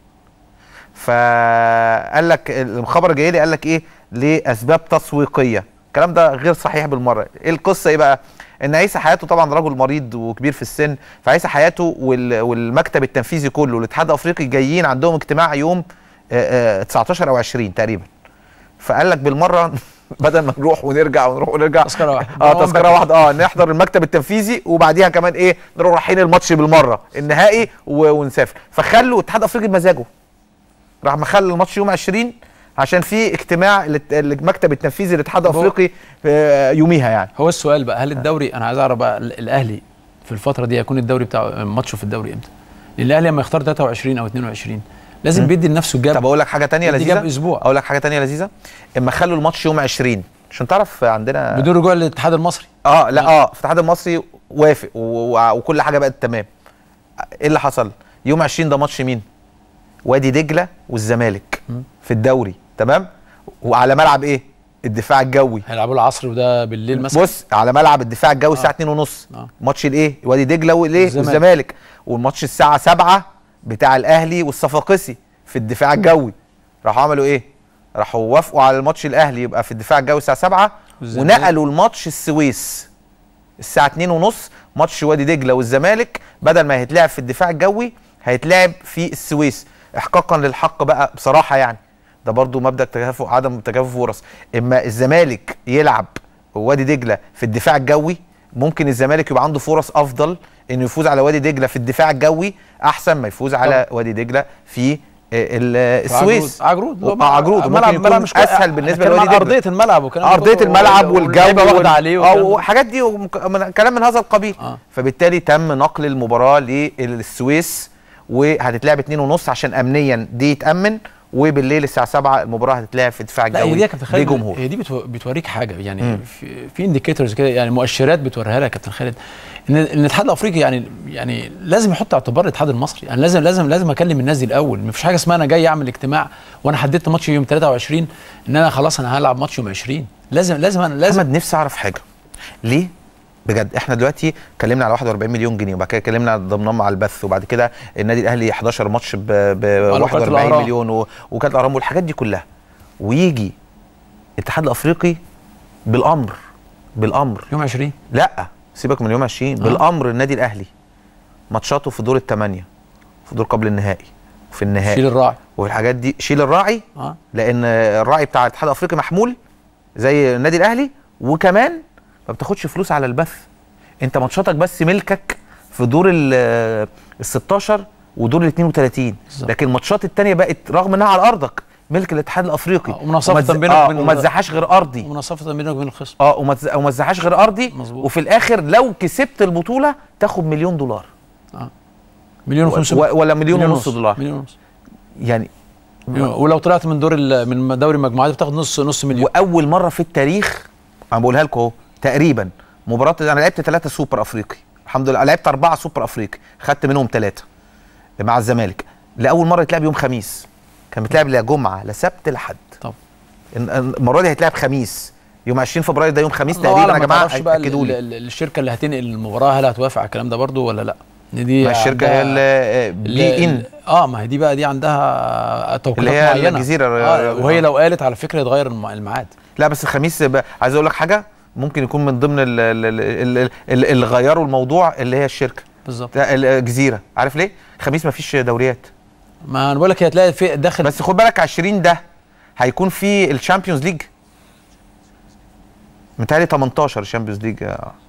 S1: فقال لك الخبر جاي لي قال لك ايه لاسباب تسويقيه الكلام ده غير صحيح بالمره ايه القصه ايه بقى ان عيسى حياته طبعا رجل مريض وكبير في السن فعيسى حياته وال- والمكتب التنفيذي كله والاتحاد الافريقي جايين عندهم اجتماع يوم آه، آه، 19 او 20 تقريبا فقال لك بالمره بدل ما نروح ونرجع ونروح ونرجع
S2: تذكرة واحدة.
S1: اه
S2: نقوم
S1: تذكره
S2: بدري.
S1: واحده اه نحضر المكتب التنفيذي وبعديها كمان ايه نروح رايحين الماتش بالمره النهائي و- ونسافر فخلوا الاتحاد الافريقي بمزاجه راح مخلي الماتش يوم 20 عشان في اجتماع للت- المكتب التنفيذي للاتحاد
S2: طب هو-
S1: الافريقي آه، يوميها يعني
S2: هو السؤال بقى هل الدوري انا عايز اعرف بقى ال- الاهلي في الفتره دي هيكون الدوري بتاعه ماتشه في الدوري امتى؟ لان الاهلي لما يختار 23 او 22 لازم بيدي لنفسه جاب
S1: طب اقول لك حاجه تانية
S2: دي
S1: لذيذه
S2: جاب أسبوع.
S1: اقول لك حاجه تانية لذيذه اما خلوا الماتش يوم 20 عشان تعرف عندنا
S2: بدون رجوع للاتحاد المصري
S1: اه لا اه في الاتحاد المصري وافق و- و- وكل حاجه بقت تمام ايه اللي حصل يوم 20 ده ماتش مين وادي دجله والزمالك في الدوري تمام وعلى ملعب ايه الدفاع الجوي
S2: هيلعبوا العصر وده بالليل مثلا
S1: بص على ملعب الدفاع الجوي الساعه 2 ونص
S2: آه.
S1: ماتش الايه وادي دجله والايه
S2: والزمالك.
S1: والزمالك والماتش الساعه 7 بتاع الاهلي والصفاقسي في الدفاع الجوي راحوا عملوا ايه راحوا وافقوا على الماتش الاهلي يبقى في الدفاع الجوي الساعه 7
S2: والزمالك.
S1: ونقلوا الماتش السويس الساعه 2 ونص ماتش وادي دجله والزمالك بدل ما هيتلعب في الدفاع الجوي هيتلعب في السويس احقاقا للحق بقى بصراحه يعني ده برضو مبدا تكافؤ عدم تكافؤ فرص اما الزمالك يلعب وادي دجله في الدفاع الجوي ممكن الزمالك يبقى عنده فرص افضل انه يفوز على وادي دجله في الدفاع الجوي احسن ما يفوز على وادي دجله في آه، ال- السويس
S2: عجرود
S1: اه عجرود ممكن يكون اسهل بالنسبه
S2: لوادي
S1: لوادي دجله
S2: ارضيه الملعب والكلام ده
S1: ارضيه
S2: كله،
S1: الملعب
S2: وال-
S1: والجو
S2: واللعيبة واخده
S1: وال-
S2: عليه
S1: اه
S2: والكلام ده.
S1: وحاجات دي ومك- من- كلام من هذا القبيل
S2: آه.
S1: فبالتالي تم نقل المباراه للسويس وهتتلعب 2 ونص عشان امنيا دي يتامن وبالليل الساعه 7 المباراه هتتلعب في الدفاع
S2: لا هي
S1: الجوي
S2: دي يا كابتن خالد
S1: بجمهور
S2: هي دي بتو- بتوريك حاجه يعني في, في انديكيتورز كده يعني مؤشرات بتوريها لك يا كابتن خالد ان ان الاتحاد الافريقي يعني يعني لازم يحط اعتبار الاتحاد المصري يعني لازم لازم لازم اكلم الناس دي الاول مفيش حاجه اسمها انا جاي اعمل اجتماع وانا حددت ماتش يوم 23 ان انا خلاص انا هلعب ماتش يوم 20 لازم لازم انا لازم
S1: احمد نفسي اعرف حاجه ليه بجد احنا دلوقتي اتكلمنا على 41 مليون جنيه وبعد كده اتكلمنا ضمنهم على البث وبعد كده النادي الاهلي 11 ماتش ب ب
S2: وكالة
S1: 41
S2: الأهرام.
S1: مليون و- وكاله الاهرام والحاجات دي كلها ويجي الاتحاد الافريقي بالامر بالامر
S2: يوم 20
S1: لا سيبك من يوم 20 بالامر النادي الاهلي ماتشاته في دور الثمانيه في دور قبل النهائي وفي النهائي
S2: شيل الراعي
S1: والحاجات دي شيل الراعي
S2: اه
S1: لان الراعي بتاع الاتحاد الافريقي محمول زي النادي الاهلي وكمان ما بتاخدش فلوس على البث انت ماتشاتك بس ملكك في دور ال ال 16 ودور ال 32
S2: بالظبط.
S1: لكن الماتشات التانية بقت رغم انها على ارضك ملك الاتحاد الافريقي
S2: آه، ومناصفة
S1: وما تز-
S2: بينك
S1: آه،
S2: وبين
S1: وما
S2: ال-
S1: تزحاش غير ارضي
S2: ومناصفه بينك وبين الخصم
S1: اه وما تز- وما تزحاش غير ارضي
S2: مظبوط.
S1: وفي الاخر لو كسبت البطوله تاخد مليون دولار
S2: مليون
S1: و-
S2: و500
S1: ولا مليون ونص دولار
S2: مليون ونص
S1: يعني
S2: ولو طلعت من دور ال- من دوري المجموعات بتاخد نص نص مليون
S1: واول مره في التاريخ انا بقولها لكم اهو تقريبا مباراه انا لعبت ثلاثه سوبر افريقي الحمد لله لعبت اربعه سوبر افريقي خدت منهم ثلاثه مع الزمالك لاول مره يتلعب يوم خميس كان بيتلعب لا جمعه لا سبت لا حد
S2: طب
S1: إن- إن- المره دي هيتلعب خميس يوم 20 فبراير ده يوم خميس
S2: الله
S1: تقريبا
S2: أعلم،
S1: يا
S2: ما
S1: جماعه
S2: تعرفش بقى ال-
S1: اكدوا لي
S2: ال- ال- الشركه اللي هتنقل المباراه هل هتوافق على الكلام ده برضو ولا لا دي
S1: ما الشركه هي اللي بي ان
S2: اه ما هي دي بقى دي عندها توقيتات
S1: اللي هي
S2: معينه
S1: الجزيرة
S2: آه
S1: الرياضية.
S2: وهي لو قالت على فكره يتغير الم- الميعاد
S1: لا بس الخميس ب- عايز اقول لك حاجه ممكن يكون من ضمن ال- ال- ال- ال- ال- اللي غيروا الموضوع اللي هي الشركه
S2: بالظبط
S1: لا، الجزيره عارف ليه خميس ما فيش دوريات
S2: ما انا بقول لك هي هتلاقي في داخل
S1: بس خد بالك 20 ده هيكون في الشامبيونز ليج متهيألي 18 الشامبيونز ليج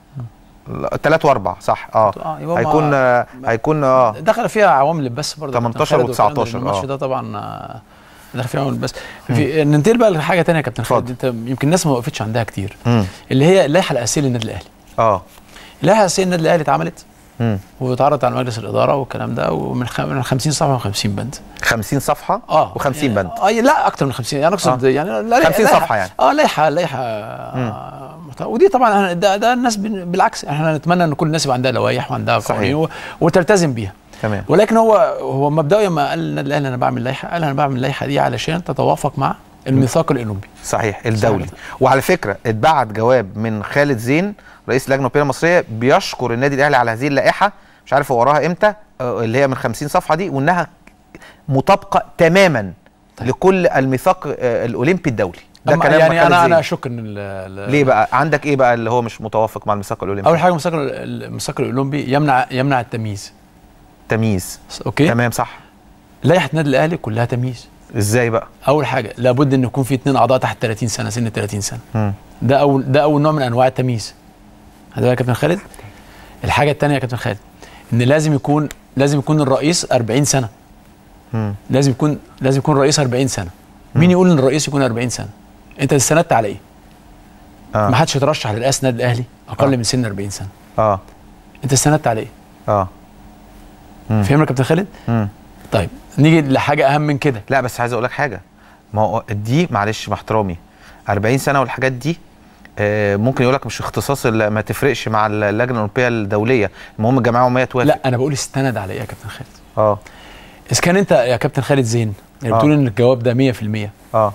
S1: 3 و4 صح اه
S2: آه، يبقى
S1: هيكون
S2: ما-
S1: آه، هيكون اه
S2: دخل فيها عوامل بس برضه
S1: 18
S2: كابتن خالد والكلام ده،
S1: و19
S2: الماتش
S1: آه.
S2: ده طبعا آه، دخل فيها عوامل بس في ننتقل بقى لحاجه ثانيه يا كابتن خالد
S1: اتفضل.
S2: انت يمكن الناس ما وقفتش عندها كتير
S1: مم.
S2: اللي هي اللائحه الاساسيه للنادي الاهلي
S1: اه
S2: اللائحه الاساسيه للنادي الاهلي اتعملت
S1: مم.
S2: واتعرضت على مجلس الاداره والكلام ده ومن خ- من 50 صفحه و50 بند
S1: 50 صفحه
S2: اه
S1: و50
S2: يعني-
S1: بند
S2: اه لا اكتر من 50 يعني اقصد
S1: آه.
S2: يعني لا
S1: 50
S2: لائحة-
S1: صفحة يعني.
S2: اه لائحه لائحه آه محت- ودي طبعا أنا- ده, ده الناس بن- بالعكس احنا نتمنى ان كل الناس يبقى عندها لوائح وعندها
S1: صحيح.
S2: قوانين و- وتلتزم بيها
S1: تمام
S2: ولكن هو هو مبدئيا لما قال النادي الاهلي انا بعمل لائحه قال انا بعمل اللائحه دي علشان تتوافق مع الميثاق الاولمبي
S1: صحيح الدولي
S2: صحيح.
S1: وعلى فكره اتبعت جواب من خالد زين رئيس اللجنه الاولمبيه المصريه بيشكر النادي الاهلي على هذه اللائحه مش عارف هو وراها امتى آه، اللي هي من 50 صفحه دي وانها مطابقه تماما لكل الميثاق آه، الاولمبي الدولي ده
S2: أما
S1: كلام
S2: يعني
S1: خالد
S2: انا
S1: زين.
S2: انا اشك ان ال- ال-
S1: ليه بقى عندك ايه بقى اللي هو مش متوافق مع الميثاق الاولمبي
S2: اول حاجه الميثاق ال- الميثاق الاولمبي يمنع يمنع التمييز
S1: تمييز
S2: اوكي
S1: تمام صح
S2: لائحه النادي الاهلي كلها تمييز
S1: ازاي بقى
S2: اول حاجه لابد ان يكون في اثنين اعضاء تحت 30 سنه سن 30 سنه
S1: مم.
S2: ده اول ده اول نوع من انواع التمييز هذا يا كابتن خالد الحاجه الثانيه يا كابتن خالد ان لازم يكون لازم يكون الرئيس 40 سنه
S1: مم.
S2: لازم يكون لازم يكون الرئيس 40 سنه مين يقول ان الرئيس يكون 40 سنه انت استندت على ايه
S1: اه
S2: ما حدش يترشح لرئاسه النادي الاهلي اقل
S1: آه.
S2: من سن 40 سنه
S1: اه
S2: انت استندت على ايه
S1: اه مم.
S2: فهمنا يا كابتن خالد
S1: مم.
S2: طيب نيجي لحاجه اهم من كده
S1: لا بس عايز اقول لك حاجه ما هو دي معلش مع احترامي 40 سنه والحاجات دي آه، ممكن يقول لك مش اختصاص ال- ما تفرقش مع اللجنه الاولمبيه الدوليه المهم الجمعيه العموميه توافق
S2: لا انا بقول استند على ايه يا كابتن خالد
S1: اه
S2: اذا كان انت يا كابتن خالد زين يعني
S1: آه.
S2: بتقول ان الجواب ده 100%
S1: اه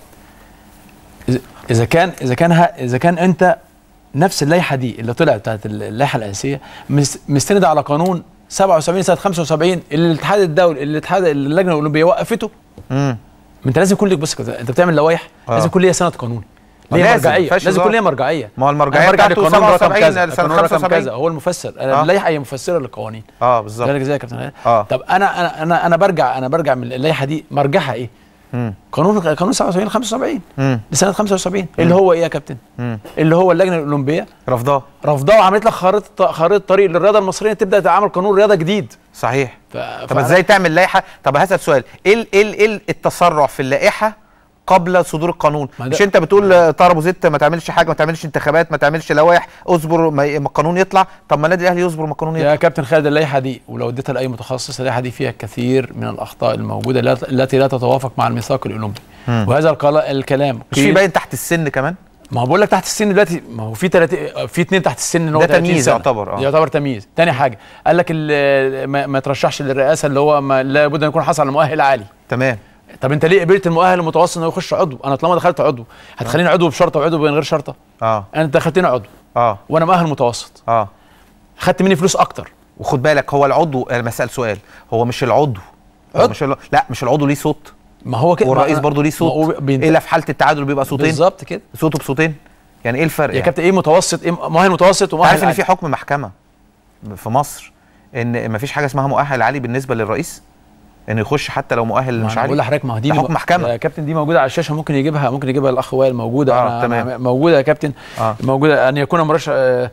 S2: إذا- اذا كان اذا كان ه- اذا كان انت نفس اللائحه دي اللي طلعت بتاعت اللائحه الاساسيه مس- مستنده على قانون 77 سنه 75 اللي الاتحاد الدولي اللي الاتحاد اللجنه الاولمبيه وقفته
S1: امم
S2: ما انت لازم يكون لك بص كده، انت بتعمل لوائح
S1: آه.
S2: لازم يكون ليها سند قانوني ليه
S1: لازم،
S2: مرجعيه
S1: مفيهاش
S2: لازم
S1: هزار.
S2: يكون ليها مرجعيه
S1: ما هو المرجعيه
S2: أنا برجع
S1: بتاعته
S2: للقانون رقم
S1: 77
S2: كذا
S1: سنه
S2: القانون رقم
S1: 75
S2: كذا هو المفسر
S1: آه.
S2: اللائحه هي مفسره للقوانين
S1: اه بالظبط
S2: بالك ازاي يا كابتن خالد؟
S1: اه
S2: طب انا انا انا انا برجع انا برجع من اللائحه دي مرجعها ايه؟
S1: امم
S2: قانون قانون 77 75
S1: امم
S2: لسنه 75 اللي هو ايه يا كابتن؟
S1: امم
S2: اللي هو اللجنه الاولمبيه
S1: رفضاه
S2: رفضها وعملت لك خريطه خريطه طريق للرياضه المصريه تبدا تعمل قانون رياضه جديد
S1: صحيح
S2: ف...
S1: طب ازاي تعمل لائحه طب هسال سؤال ايه ال- ايه ال- ايه التسرع في اللائحه قبل صدور القانون
S2: ما ده-
S1: مش انت بتقول آه، طار ابو زيت ما تعملش حاجه ما تعملش انتخابات ما تعملش لوائح اصبر ما ما القانون يطلع طب ما النادي الاهلي يصبر ما القانون يطلع
S2: يا كابتن خالد اللائحه دي ولو اديتها لاي متخصص اللائحه دي فيها كثير من الاخطاء الموجوده لا- التي لا تتوافق مع الميثاق الاولمبي
S1: مم.
S2: وهذا القلا- الكلام
S1: مش في باين تحت السن كمان
S2: ما هو بقول لك تحت السن دلوقتي ما هو في 30 في اثنين تحت السن ان هو
S1: ده
S2: 30
S1: تمييز
S2: سنة.
S1: يعتبر، آه.
S2: يعتبر تمييز تاني حاجه قال لك ال- ما, ما ترشحش للرئاسه اللي هو ما لابد ان يكون حصل على مؤهل عالي
S1: تمام
S2: طب انت ليه قبلت المؤهل المتوسط انه يخش عضو انا طالما دخلت عضو هتخليني عضو بشرطه وعضو من غير شرطه
S1: اه
S2: انت دخلتني عضو
S1: اه
S2: وانا مؤهل متوسط
S1: اه
S2: خدت مني فلوس اكتر
S1: وخد بالك هو العضو انا بسال سؤال هو مش العضو هو
S2: عضو.
S1: مش الع- لا مش العضو ليه صوت
S2: ما هو كده
S1: والرئيس
S2: ما-
S1: برضه ليه
S2: ما هو
S1: صوت
S2: بينت-
S1: الا في حاله التعادل بيبقى صوتين
S2: بالظبط كده
S1: صوته بصوتين يعني ايه الفرق
S2: يا
S1: يعني؟
S2: كابتن ايه متوسط ايه مؤهل متوسط ومؤهل
S1: عارف ان
S2: عالي.
S1: في حكم محكمه في مصر ان مفيش حاجه اسمها مؤهل عالي بالنسبه للرئيس انه يخش حتى لو مؤهل
S2: ما
S1: مش
S2: أنا
S1: عالي
S2: بقول لحضرتك ما هو دي
S1: ده
S2: مو-
S1: حكم محكمة.
S2: يا كابتن دي موجوده على الشاشه ممكن يجيبها ممكن يجيبها الاخ وائل موجوده
S1: آه،
S2: أنا
S1: تمام.
S2: أنا موجوده يا كابتن
S1: اه
S2: موجوده ان يكون مرشح آه،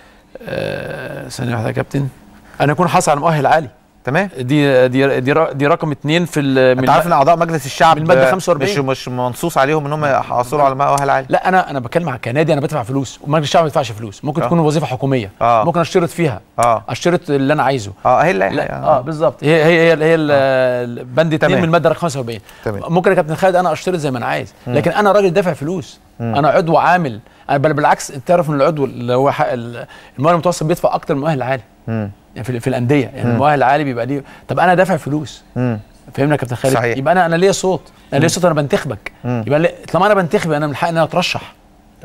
S2: آه، ثانيه واحده يا كابتن ان يكون حصل على مؤهل عالي
S1: تمام
S2: دي دي دي, ر- دي رقم اثنين في ال-
S1: انت عارف ان اعضاء مجلس الشعب
S2: من المادة
S1: آه،
S2: 45.
S1: مش مش منصوص عليهم ان هم يحصلوا على مؤهل عالي
S2: لا انا انا بتكلم على كنادي انا بدفع فلوس ومجلس الشعب ما بيدفعش فلوس ممكن
S1: آه.
S2: تكون وظيفه حكوميه
S1: آه.
S2: ممكن اشترط فيها
S1: اه
S2: اشترط اللي انا عايزه
S1: اه هي اللائحه
S2: لا اه بالظبط هي هي هي, هي ال- البند 2
S1: تمام.
S2: من الماده رقم 45
S1: تمام.
S2: ممكن يا كابتن خالد انا اشترط زي ما انا عايز لكن انا راجل دافع فلوس انا عضو عامل انا بل بالعكس انت تعرف ان العضو اللي هو حق ال- المؤهل المتوسط بيدفع اكتر من المؤهل العالي
S1: مم.
S2: يعني في, في الانديه يعني المؤهل العالي بيبقى ليه طب انا دافع فلوس
S1: مم.
S2: فهمنا يا كابتن خالد
S1: صحيح.
S2: يبقى انا انا ليا صوت انا ليا صوت انا بنتخبك
S1: مم.
S2: يبقى لي- طالما انا بنتخب انا من حقي ان انا اترشح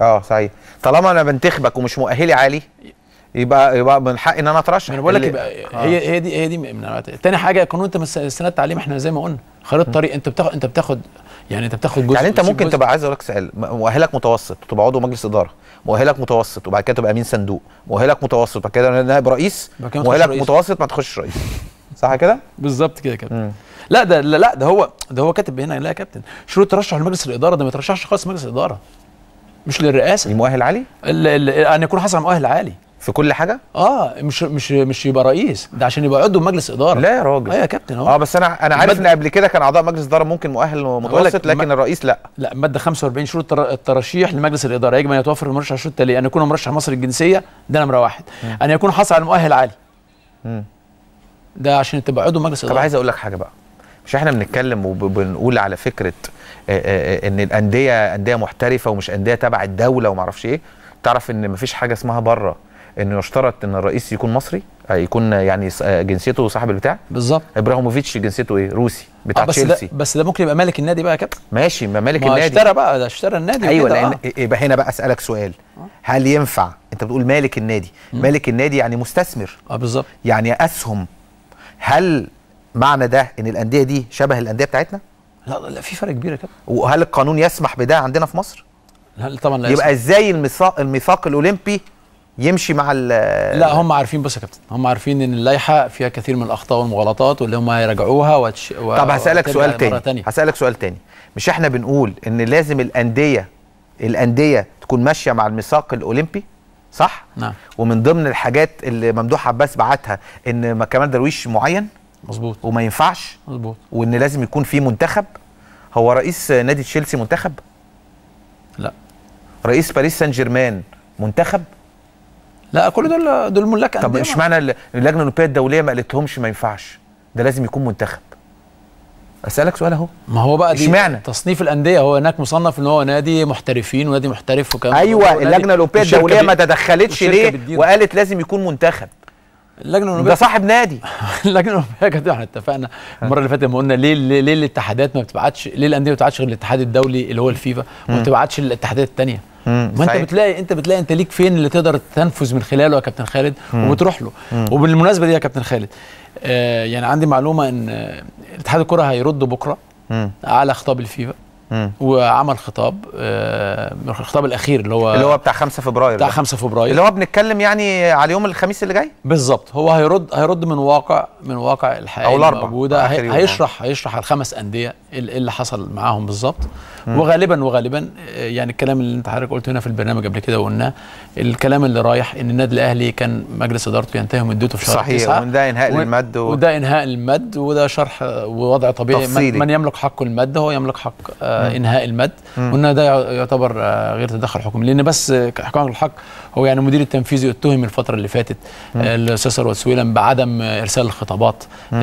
S1: اه صحيح طالما انا بنتخبك ومش مؤهلي عالي يبقى يبقى من حقي ان انا اترشح
S2: انا بقول لك
S1: اللي-
S2: يبقى هي هي دي هي دي من الوقت. تاني حاجه قانون انت مس- سنه التعليم احنا زي ما قلنا خريطه طريق انت بتاخد انت بتاخد يعني انت بتاخد جزء
S1: يعني انت
S2: وتسيب
S1: ممكن
S2: جزء.
S1: تبقى عايز اقول لك سؤال م- مؤهلك متوسط وتبقى عضو مجلس اداره مؤهلك متوسط وبعد كده تبقى امين صندوق مؤهلك متوسط وبعد كده نائب رئيس
S2: بعد كده تخش
S1: مؤهلك
S2: رئيس.
S1: متوسط ما تخش رئيس صح كده
S2: بالظبط كده كابتن لا ده لا, لا ده هو ده هو كاتب هنا لا يا كابتن شروط ترشح لمجلس الاداره ده ما يترشحش خالص مجلس الاداره مش للرئاسه
S1: مؤهل عالي
S2: ال- ال- ان يكون حصل على مؤهل عالي
S1: في كل حاجه
S2: اه مش مش مش يبقى رئيس ده عشان يبقى عضو مجلس اداره
S1: لا يا راجل
S2: اه يا كابتن
S1: اه
S2: اهو
S1: بس انا انا عارف
S2: المادة-
S1: ان قبل كده كان اعضاء مجلس اداره ممكن مؤهل ومتوسط
S2: لك
S1: لكن
S2: ما-
S1: الرئيس لا
S2: لا ماده 45 شروط التر- الترشيح لمجلس الاداره يجب ان يتوفر المرشح الشروط التاليه ان يكون مرشح مصري الجنسيه ده نمره واحد ان يكون حصل على مؤهل عالي
S1: مم.
S2: ده عشان تبقى عضو مجلس
S1: طب
S2: اداره
S1: عايز اقول لك حاجه بقى مش احنا بنتكلم وبنقول على فكره آه، آه، آه، ان الانديه انديه محترفه ومش انديه تبع الدوله وما اعرفش ايه تعرف ان مفيش حاجه اسمها بره انه يشترط ان الرئيس يكون مصري آه، يكون يعني س- آه، جنسيته صاحب البتاع
S2: بالظبط
S1: ابراهيموفيتش جنسيته ايه روسي بتاع
S2: آه بس ده
S1: تشيلسي
S2: بس ده ممكن يبقى مالك النادي بقى يا كابتن
S1: ماشي ما مالك
S2: ما
S1: النادي
S2: اشترى بقى ده اشترى النادي
S1: ايوه
S2: وكده،
S1: لان
S2: آه.
S1: يبقى هنا بقى اسالك سؤال هل ينفع انت بتقول مالك النادي مالك النادي يعني مستثمر
S2: اه بالظبط
S1: يعني اسهم هل معنى ده ان الانديه دي شبه الانديه بتاعتنا
S2: لا لا في فرق كبير يا كابتن
S1: وهل القانون يسمح بده عندنا في مصر
S2: لا طبعا لا
S1: يبقى ازاي الميثاق الميثاق الاولمبي يمشي مع ال
S2: لا هم عارفين بص يا كابتن هم عارفين ان اللائحه فيها كثير من الاخطاء والمغالطات واللي هم هيراجعوها وتش... و...
S1: طب هسالك
S2: وترجع
S1: سؤال
S2: مرة
S1: تاني
S2: تانية.
S1: هسالك سؤال تاني مش احنا بنقول ان لازم الانديه الانديه تكون ماشيه مع الميثاق الاولمبي صح
S2: نعم
S1: ومن ضمن الحاجات اللي ممدوح عباس بعتها ان ما كمال درويش معين
S2: مظبوط
S1: وما ينفعش
S2: مظبوط
S1: وان لازم يكون في منتخب هو رئيس نادي تشيلسي منتخب
S2: لا
S1: رئيس باريس سان جيرمان منتخب
S2: لا كل دول دول ملاك
S1: طب
S2: أندية
S1: مش
S2: ما-
S1: معنى ال- اللجنه الاولمبيه الدوليه ما قالتلهمش ما ينفعش ده لازم يكون منتخب اسالك سؤال اهو
S2: ما هو بقى دي
S1: اشمعنى؟
S2: تصنيف الانديه هو هناك مصنف ان هو نادي محترفين ونادي محترف وكمان
S1: ايوه
S2: هو نادي-
S1: اللجنه الاولمبيه
S2: الشركة
S1: الدوليه
S2: بي-
S1: ما تدخلتش
S2: الشركة
S1: ليه
S2: بتديره.
S1: وقالت لازم يكون منتخب
S2: اللجنه
S1: ده
S2: الاولمبيه
S1: صاحب نادي
S2: اللجنه الاولمبيه كانت احنا اتفقنا المره اللي فاتت لما قلنا ليه ليه, ليه الاتحادات ما بتبعتش ليه الانديه ما بتبعتش غير الاتحاد الدولي اللي هو الفيفا وما بتبعتش الاتحادات الثانيه
S1: مم،
S2: ما انت
S1: صحيح.
S2: بتلاقي انت بتلاقي انت ليك فين اللي تقدر تنفذ من خلاله يا كابتن خالد وبتروح له وبالمناسبه دي يا كابتن خالد آه يعني عندي معلومه ان آه، اتحاد الكره هيرد بكره
S1: مم.
S2: على خطاب الفيفا
S1: مم.
S2: وعمل خطاب آه الخطاب الاخير اللي هو
S1: اللي هو بتاع 5 فبراير
S2: بتاع
S1: ده.
S2: 5 فبراير
S1: اللي هو بنتكلم يعني على يوم الخميس اللي جاي
S2: بالظبط هو هيرد هيرد من واقع من واقع الحقيقه
S1: أو الأربع،
S2: الموجوده
S1: آخر
S2: هي
S1: يوم،
S2: هيشرح هيشرح على الخمس انديه ال- إيه اللي حصل معاهم بالظبط وغالبا وغالبا آه، يعني الكلام اللي انت حضرتك قلته هنا في البرنامج قبل كده وقلناه الكلام اللي رايح ان النادي الاهلي كان مجلس ادارته ينتهي مدته في شهر
S1: صحيح
S2: تسعة
S1: وده انهاء
S2: و-
S1: للمد و...
S2: وده انهاء المد وده شرح آه، ووضع طبيعي
S1: تفصيلي.
S2: من, من يملك حق المد هو يملك حق آه انهاء المد وان ده يع- يعتبر آه غير تدخل حكومي لان بس آه، حكام الحق هو يعني المدير التنفيذي اتهم الفتره اللي فاتت آه، الاستاذ ثروت سويلم بعدم آه، ارسال الخطابات ل-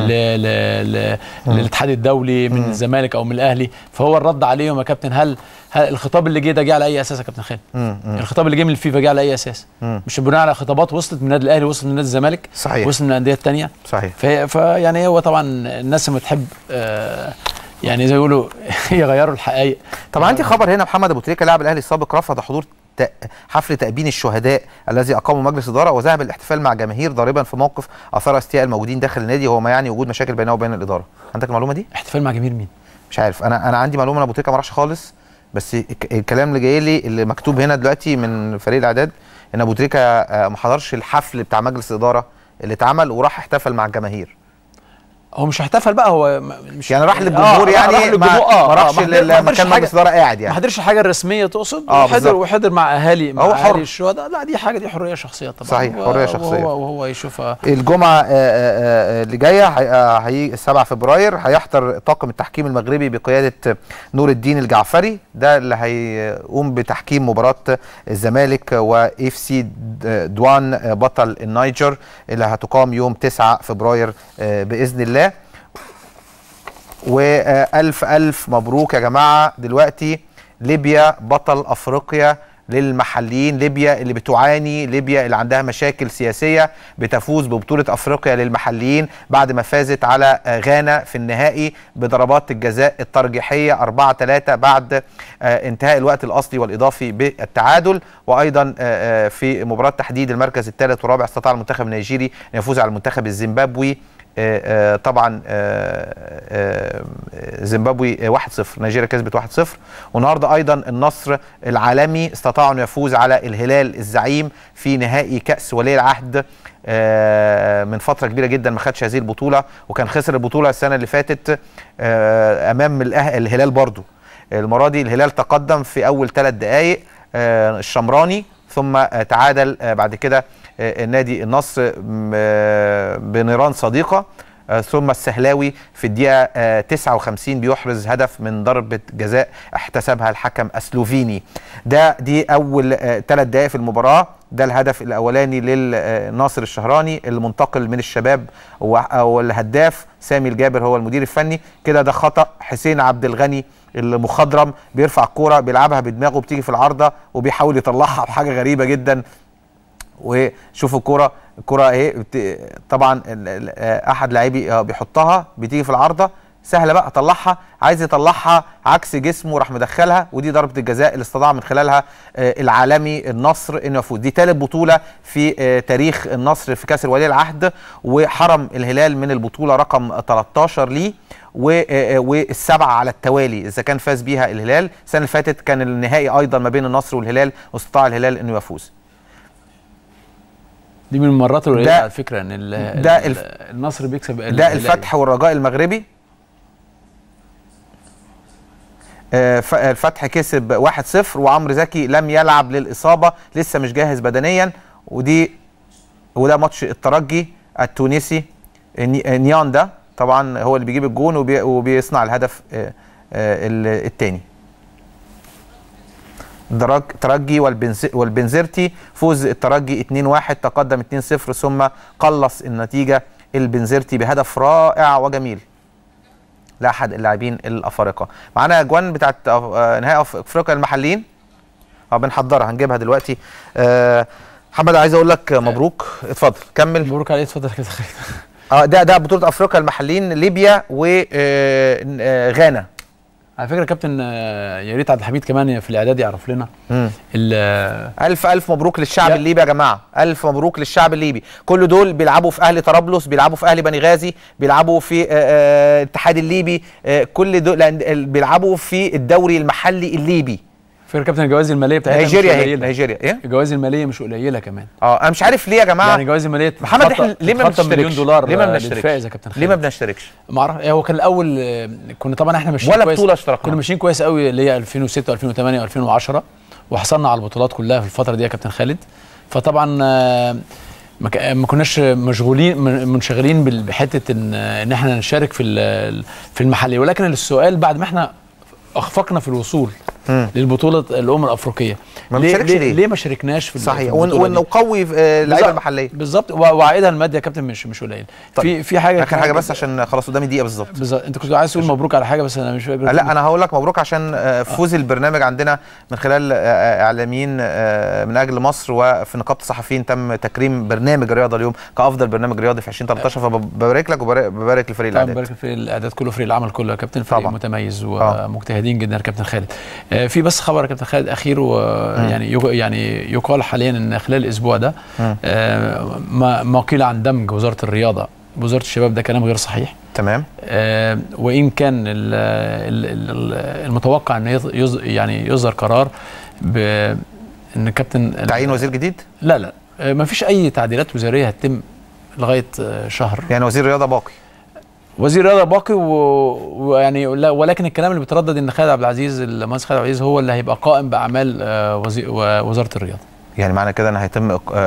S2: ل- ل- للاتحاد الدولي من الزمالك او من الاهلي فهو الرد عليهم يا كابتن هل هل الخطاب اللي جه ده جه على اي اساس يا كابتن خالد؟ الخطاب اللي جه من الفيفا جه على اي اساس؟ مش بناء على خطابات وصلت من النادي الاهلي وصلت من نادي الزمالك
S1: صحيح.
S2: وصلت من الانديه الثانيه
S1: صحيح
S2: في فيعني هو طبعا الناس لما تحب آه يعني زي ما يقولوا يغيروا الحقائق
S1: طب عندي خبر هنا محمد ابو تريكه لاعب الاهلي السابق رفض حضور ت- حفل تأبين الشهداء الذي أقامه مجلس إدارة وذهب الاحتفال مع جماهير ضاربا في موقف أثار استياء الموجودين داخل النادي وهو ما يعني وجود مشاكل بينه وبين الإدارة عندك المعلومة دي؟
S2: احتفال مع جماهير مين؟
S1: مش عارف أنا أنا عندي معلومة أن أبو تريكة ما راحش خالص بس الك- الكلام اللي جاي لي اللي مكتوب هنا دلوقتي من فريق الإعداد إن أبو تريكة آه، ما حضرش الحفل بتاع مجلس الإدارة اللي اتعمل وراح احتفل مع الجماهير
S2: هو مش احتفل بقى هو م- مش
S1: يعني راح للجمهور
S2: آه،
S1: يعني
S2: راح للجمهور
S1: ما,
S2: اه
S1: ما
S2: آه،
S1: راحش
S2: ما حضر- ما
S1: للمكان
S2: حضرش
S1: مجلس
S2: حاجة-
S1: إدارة قاعد
S2: ما
S1: يعني
S2: حضرش الحاجه الرسميه تقصد
S1: آه،
S2: وحضر
S1: بالظبط.
S2: وحضر مع اهالي مع
S1: هو حر.
S2: اهالي الشهداء لا دي حاجه دي حريه شخصيه طبعا
S1: صحيح،
S2: و-
S1: حرية شخصية.
S2: وهو وهو يشوفها
S1: الجمعة آه، آه، آه، اللي جاية هي- آه، هي 7 فبراير هيحضر طاقم التحكيم المغربي بقيادة نور الدين الجعفري ده اللي هيقوم بتحكيم مباراة الزمالك واف سي دوان آه، بطل النيجر اللي هتقام يوم 9 فبراير آه، بإذن الله والف الف مبروك يا جماعه دلوقتي ليبيا بطل افريقيا للمحليين ليبيا اللي بتعاني ليبيا اللي عندها مشاكل سياسيه بتفوز ببطوله افريقيا للمحليين بعد ما فازت على آه، غانا في النهائي بضربات الجزاء الترجيحيه 4 3 بعد آه، انتهاء الوقت الاصلي والاضافي بالتعادل وايضا آه، آه، في مباراه تحديد المركز الثالث والرابع استطاع المنتخب النيجيري ان يفوز على المنتخب الزيمبابوي آه، آه، طبعا آه، آه، زيمبابوي آه، 1-0 نيجيريا كسبت 1-0 والنهارده ايضا النصر العالمي استطاع انه يفوز على الهلال الزعيم في نهائي كاس ولي العهد آه، من فتره كبيره جدا ما خدش هذه البطوله وكان خسر البطوله السنه اللي فاتت آه، امام الأه- الهلال برضو المره دي الهلال تقدم في اول ثلاث دقائق آه، الشمراني ثم آه، تعادل آه، بعد كده آه، النادي النصر م- آه، بنيران صديقه آه، ثم السهلاوي في الدقيقة آه، 59 بيحرز هدف من ضربة جزاء احتسبها الحكم السلوفيني ده دي أول ثلاث دقائق في المباراة ده الهدف الأولاني للناصر الشهراني المنتقل من الشباب و- والهداف سامي الجابر هو المدير الفني كده ده خطأ حسين عبد الغني المخضرم بيرفع الكورة بيلعبها بدماغه بتيجي في العارضة وبيحاول يطلعها بحاجة غريبة جدا وشوفوا الكرة الكرة اهي بت- طبعا ال- ال- آه، احد لاعبي آه، بيحطها بتيجي في العارضه سهله بقى طلعها عايز يطلعها عكس جسمه راح مدخلها ودي ضربه الجزاء اللي استطاع من خلالها آه، العالمي النصر انه يفوز دي ثالث بطوله في آه، تاريخ النصر في كاس ولي العهد وحرم الهلال من البطوله رقم 13 ليه و- آه، آه، والسبعه على التوالي اذا كان فاز بيها الهلال السنه اللي فاتت كان النهائي ايضا ما بين النصر والهلال واستطاع الهلال انه يفوز
S2: دي من المرات القليله
S1: ده-
S2: على فكره ان ال-
S1: ده
S2: ال-
S1: الف-
S2: النصر بيكسب
S1: ده
S2: الهلال.
S1: الفتح والرجاء المغربي آه، ف- الفتح كسب 1-0 وعمرو زكي لم يلعب للإصابة لسه مش جاهز بدنيا ودي وده ماتش الترجي التونسي ني- نياندا طبعا هو اللي بيجيب الجون وبي وبيصنع الهدف آه، آه، ال- التاني درج ترجي والبنز والبنزرتي فوز الترجي 2-1 تقدم 2-0 ثم قلص النتيجة البنزرتي بهدف رائع وجميل لاحد اللاعبين الافارقه معانا اجوان بتاعت آه، نهائي أف- افريقيا المحليين اه بنحضرها هنجيبها دلوقتي آه، محمد عايز اقول لك مبروك اتفضل كمل
S2: مبروك عليك اتفضل كده
S1: اه ده ده بطوله افريقيا المحليين ليبيا وغانا
S2: على فكره يا كابتن آه، يا ريت عبد الحميد كمان في الاعداد يعرف لنا ال- آه،
S1: الف الف مبروك للشعب
S2: يا-
S1: الليبي يا جماعه الف مبروك للشعب الليبي كل دول بيلعبوا في اهلي طرابلس بيلعبوا في اهلي بني غازي بيلعبوا في آه، آه، الاتحاد الليبي آه، كل دول لأن- ال- بيلعبوا في الدوري المحلي الليبي
S2: فكره كابتن الجوائز الماليه بتاعتها مش
S1: نيجيريا هي
S2: قليلة.
S1: نيجيريا ايه
S2: الجوائز الماليه مش قليله كمان
S1: اه انا مش عارف ليه يا جماعه
S2: يعني الجوائز الماليه
S1: محمد
S2: تتخطى-
S1: احنا ليه ما
S2: تتخطى مليون
S1: بنشتركش
S2: دولار
S1: ليه ما
S2: آه،
S1: بنشتركش
S2: للفائز يا كابتن
S1: ليه ما
S2: خالد.
S1: بنشتركش
S2: ما اعرف هو كان الاول آه، كنا طبعا احنا ماشيين
S1: ولا
S2: كويس
S1: بطولة اشتركنا.
S2: كنا ماشيين كويس قوي اللي هي 2006 و2008 و2010 وحصلنا على البطولات كلها في الفتره دي يا كابتن خالد فطبعا آه، ما ك- ما كناش مشغولين من- منشغلين بال- بحته ان ان احنا نشارك في ال- في المحلي ولكن السؤال بعد ما احنا اخفقنا في الوصول للبطوله الامم الافريقيه
S1: ما
S2: ليه,
S1: بنشاركش
S2: ليه,
S1: ليه؟
S2: ليه ما شاركناش في
S1: صحيح
S2: في
S1: ون-
S2: البطولة دي؟
S1: ونقوي آه، اللعيبه
S2: بالظبط-
S1: المحليه
S2: بالظبط و- وعائدها المادي يا كابتن مش مش قليل
S1: طيب.
S2: في في حاجه
S1: اخر حاجه بس عشان خلاص قدامي دقيقه بالظبط
S2: بالظبط انت كنت عايز تقول مبروك على حاجه بس انا مش فاكر
S1: لا انا هقول لك مبروك عشان آه، فوز البرنامج عندنا من خلال آه، اعلاميين آه، من اجل مصر وفي نقابه الصحفيين تم تكريم برنامج الرياضه اليوم كافضل برنامج رياضي في 2013 فببارك لك وببارك لفريق
S2: طبعا
S1: الاعداد
S2: بارك في الاعداد كله فريق العمل كله يا كابتن فريق
S1: طبعا.
S2: متميز
S1: آه.
S2: ومجتهدين جدا يا كابتن خالد آه، في بس خبر يا كابتن خالد اخير ويعني يق- يعني يقال حاليا ان خلال الاسبوع ده آه، ما ما قيل عن دمج وزاره الرياضه بوزاره الشباب ده كلام غير صحيح
S1: تمام
S2: آه، وان كان ال- ال- ال- المتوقع ان يظ- يظ- يعني يصدر قرار ب ان كابتن
S1: تعيين وزير جديد
S2: لا لا ما فيش اي تعديلات وزاريه هتتم لغايه آه، شهر
S1: يعني وزير الرياضه باقي
S2: وزير الرياضه باقي و- ويعني لا ولكن الكلام اللي بيتردد ان خالد عبد العزيز المهندس خالد عبد العزيز هو اللي هيبقى قائم باعمال آه، وزي- و- وزاره الرياضه
S1: يعني معنى كده ان هيتم إق- آه،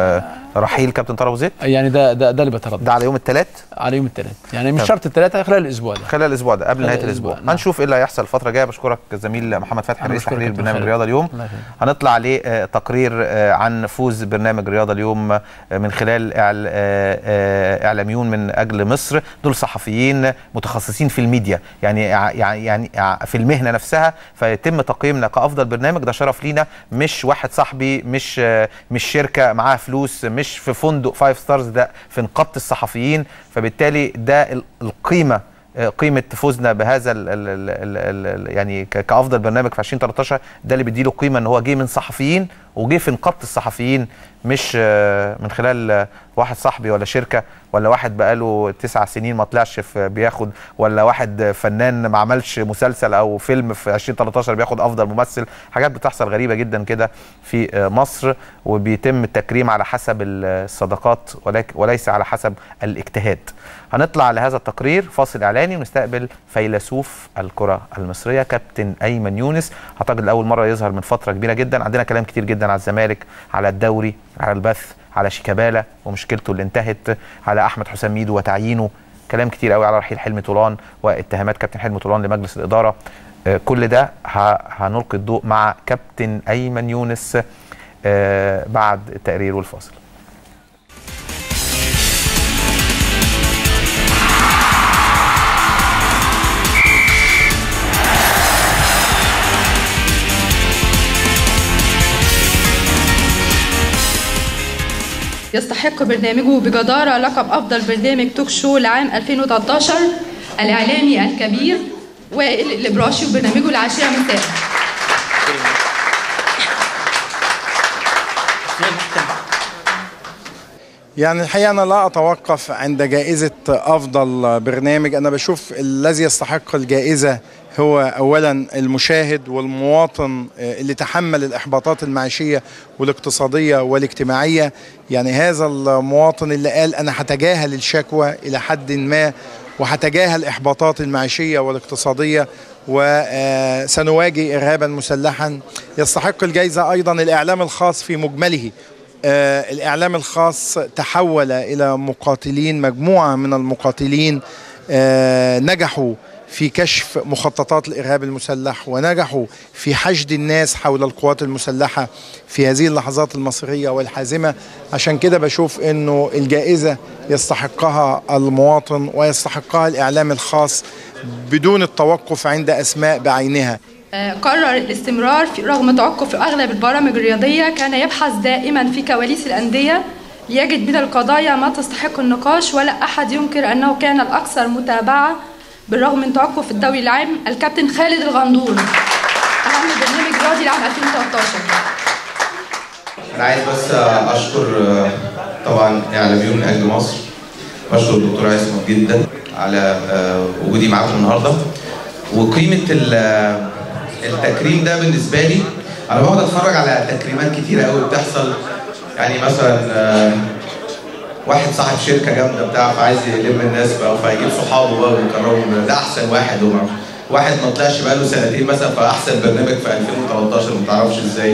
S1: رحيل كابتن طارق أبو زيد
S2: يعني ده ده ده اللي بتردد
S1: ده على يوم الثلاث
S2: على يوم الثلاث يعني مش
S1: تمام.
S2: شرط الثلاثه خلال الاسبوع ده
S1: خلال الاسبوع ده قبل
S2: خلال
S1: نهايه
S2: الأسبوع،
S1: الاسبوع
S2: نعم.
S1: هنشوف ايه اللي هيحصل الفتره الجايه بشكرك زميل محمد فتحي
S2: أنا
S1: رئيس
S2: بشكرك
S1: تحرير
S2: كابتن
S1: برنامج
S2: خالد.
S1: رياضه اليوم
S2: الله يخليك.
S1: هنطلع عليه آه، تقرير آه، عن فوز برنامج رياضه اليوم آه، من خلال إعل- آه، آه، اعلاميون من اجل مصر دول صحفيين متخصصين في الميديا يعني ع- يعني يعني ع- في المهنه نفسها فيتم تقييمنا كافضل برنامج ده شرف لينا مش واحد صاحبي مش آه، مش شركه معاها فلوس مش في فندق فايف ستارز ده في نقابه الصحفيين فبالتالي ده ال- القيمه آه، قيمه فوزنا بهذا ال ال ال ال ال يعني ك- كافضل برنامج في 2013 ده اللي بيديله قيمه ان هو جه من صحفيين وجه في نقابه الصحفيين مش آه، من خلال آه، واحد صاحبي ولا شركه ولا واحد بقاله تسع سنين ما طلعش في بياخد ولا واحد آه، فنان ما عملش مسلسل او فيلم في 2013 بياخد افضل ممثل حاجات بتحصل غريبه جدا كده في آه، مصر وبيتم التكريم على حسب الصداقات ولك- وليس على حسب الاجتهاد هنطلع لهذا التقرير فاصل اعلاني ونستقبل فيلسوف الكره المصريه كابتن ايمن يونس اعتقد لاول مره يظهر من فتره كبيره جدا عندنا كلام كتير جدا على الزمالك على الدوري على البث على شيكابالا ومشكلته اللي انتهت على احمد حسام ميدو وتعيينه كلام كتير قوي على رحيل حلمي طولان واتهامات كابتن حلمي طولان لمجلس الاداره آه، كل ده ه- هنلقي الضوء مع كابتن ايمن يونس آه، بعد التقرير والفاصل
S5: يستحق برنامجه بجدارة لقب أفضل برنامج توك شو لعام 2013 الإعلامي الكبير وائل الإبراشي وبرنامجه العشية مساء
S6: يعني الحقيقة أنا لا أتوقف عند جائزة أفضل برنامج أنا بشوف الذي يستحق الجائزة هو أولا المشاهد والمواطن اللي تحمل الإحباطات المعيشية والاقتصادية والاجتماعية يعني هذا المواطن اللي قال أنا هتجاهل الشكوى إلى حد ما وهتجاهل الإحباطات المعيشية والاقتصادية وسنواجه إرهابا مسلحا يستحق الجائزة أيضا الإعلام الخاص في مجمله آه، الإعلام الخاص تحول إلى مقاتلين مجموعة من المقاتلين آه، نجحوا في كشف مخططات الإرهاب المسلح ونجحوا في حشد الناس حول القوات المسلحة في هذه اللحظات المصرية والحازمة عشان كده بشوف أنه الجائزة يستحقها المواطن ويستحقها الإعلام الخاص بدون التوقف عند أسماء بعينها
S5: آه، قرر الاستمرار في رغم توقف أغلب البرامج الرياضية كان يبحث دائما في كواليس الأندية ليجد من القضايا ما تستحق النقاش ولا أحد ينكر أنه كان الأكثر متابعة بالرغم من توقف الدوري العام الكابتن خالد الغندور أهم برنامج رياضي لعام 2013
S7: انا عايز بس اشكر آه، طبعا اعلاميون من اجل مصر بشكر الدكتور عصمت جدا على آه، وجودي معاكم النهارده وقيمه ال- آه، التكريم ده بالنسبه لي انا بقعد اتفرج على تكريمات كتيره قوي بتحصل يعني مثلا آه، واحد صاحب شركه جامده بتاع فعايز يلم الناس بقى فيجيب صحابه بقى ويكرمهم ده احسن واحد هو واحد ما طلعش بقاله سنتين مثلا فاحسن برنامج في 2013 ما تعرفش ازاي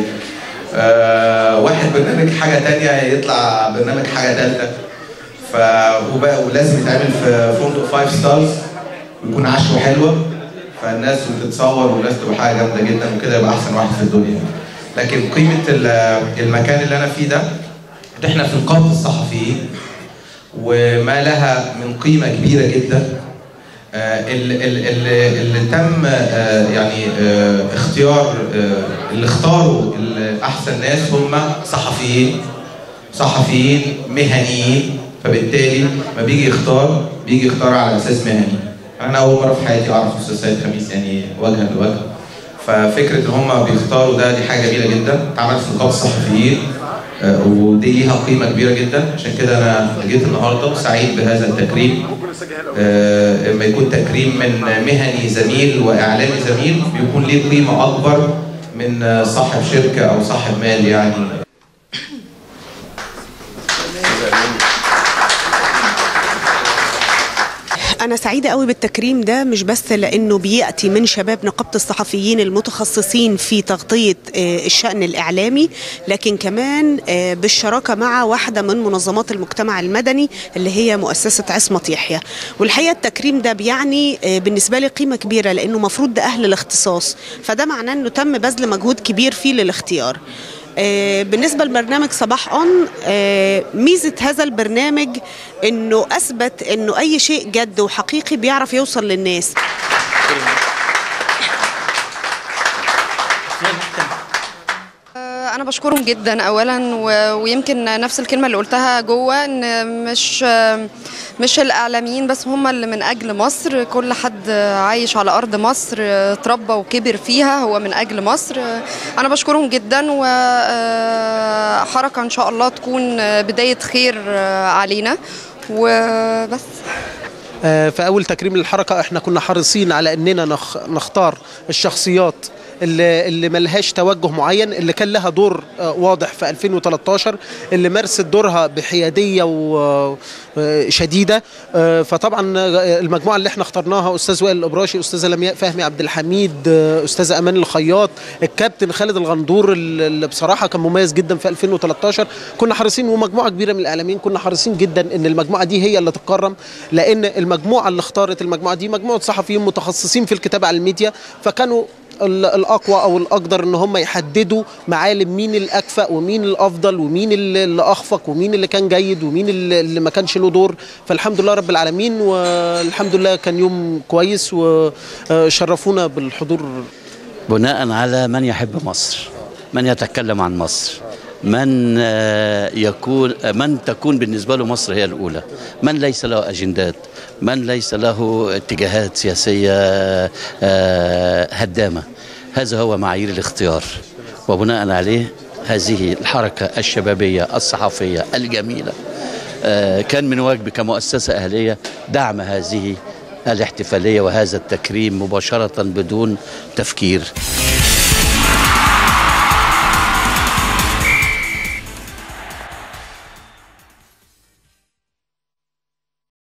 S7: آه واحد برنامج حاجه تانية يطلع برنامج حاجه ثالثه ف وبقى ولازم يتعمل في فندق فايف ستارز ويكون عشوه حلوه فالناس بتتصور والناس تبقى حاجه جامده جدا وكده يبقى احسن واحد في الدنيا لكن قيمه ال- المكان اللي انا فيه ده احنا في نقابه الصحفيين وما لها من قيمه كبيره جدا آه، ال- ال- ال- اللي تم آه، يعني آه، اختيار آه، اللي اختاروا ال- احسن ناس هم صحفيين صحفيين مهنيين فبالتالي ما بيجي يختار بيجي يختار على اساس مهني انا اول مره في حياتي اعرف استاذ سيد خميس يعني وجها لوجه ففكره ان هم بيختاروا ده دي حاجه جميله جدا اتعملت في نقابه الصحفيين آه، ودي ليها قيمه كبيره جدا عشان كده انا جيت النهارده سعيد بهذا التكريم آه، لما يكون تكريم من مهني زميل واعلامي زميل بيكون ليه قيمه اكبر من آه، صاحب شركه او صاحب مال يعني
S8: أنا سعيدة قوي بالتكريم ده مش بس لأنه بيأتي من شباب نقابة الصحفيين المتخصصين في تغطية آه، الشأن الإعلامي لكن كمان آه، بالشراكة مع واحدة من منظمات المجتمع المدني اللي هي مؤسسة عصمة يحيى والحقيقة التكريم ده بيعني آه، بالنسبة لي قيمة كبيرة لأنه مفروض ده أهل الاختصاص فده معناه أنه تم بذل مجهود كبير فيه للاختيار آه، بالنسبة لبرنامج صباح أون آه، ميزة هذا البرنامج أنه أثبت أنه أي شيء جد وحقيقي بيعرف يوصل للناس
S9: انا بشكرهم جدا اولا و- ويمكن نفس الكلمه اللي قلتها جوه ان مش مش الاعلاميين بس هم اللي من اجل مصر كل حد عايش على ارض مصر اتربى وكبر فيها هو من اجل مصر انا بشكرهم جدا وحركه ان شاء الله تكون بدايه خير علينا وبس
S10: آه، في اول تكريم للحركه احنا كنا حريصين على اننا نخ- نختار الشخصيات اللي اللي ملهاش توجه معين اللي كان لها دور آه، واضح في 2013 اللي مارست دورها بحياديه وشديده فطبعا آه، المجموعه اللي احنا اخترناها استاذ وائل الابراشي استاذه لمياء فهمي عبد الحميد آه، استاذه امان الخياط الكابتن خالد الغندور اللي بصراحه كان مميز جدا في 2013 كنا حريصين ومجموعه كبيره من الاعلاميين كنا حريصين جدا ان المجموعه دي هي اللي تتكرم لان المجموعه اللي اختارت المجموعه دي مجموعه صحفيين متخصصين في الكتابه على الميديا فكانوا ال- الاقوى او الاقدر ان هم يحددوا معالم مين الاكفأ ومين الافضل ومين اللي اللي اخفق ومين اللي كان جيد ومين اللي اللي ما كانش له دور فالحمد لله رب العالمين والحمد لله كان يوم كويس وشرفونا بالحضور
S11: بناء على من يحب مصر من يتكلم عن مصر من آه، يكون آه، من تكون بالنسبة له مصر هي الأولى من ليس له أجندات من ليس له اتجاهات سياسية آه، هدامة هذا هو معايير الاختيار وبناء عليه هذه الحركة الشبابية الصحفية الجميلة آه، كان من واجبي كمؤسسة أهلية دعم هذه الاحتفالية وهذا التكريم مباشرة بدون تفكير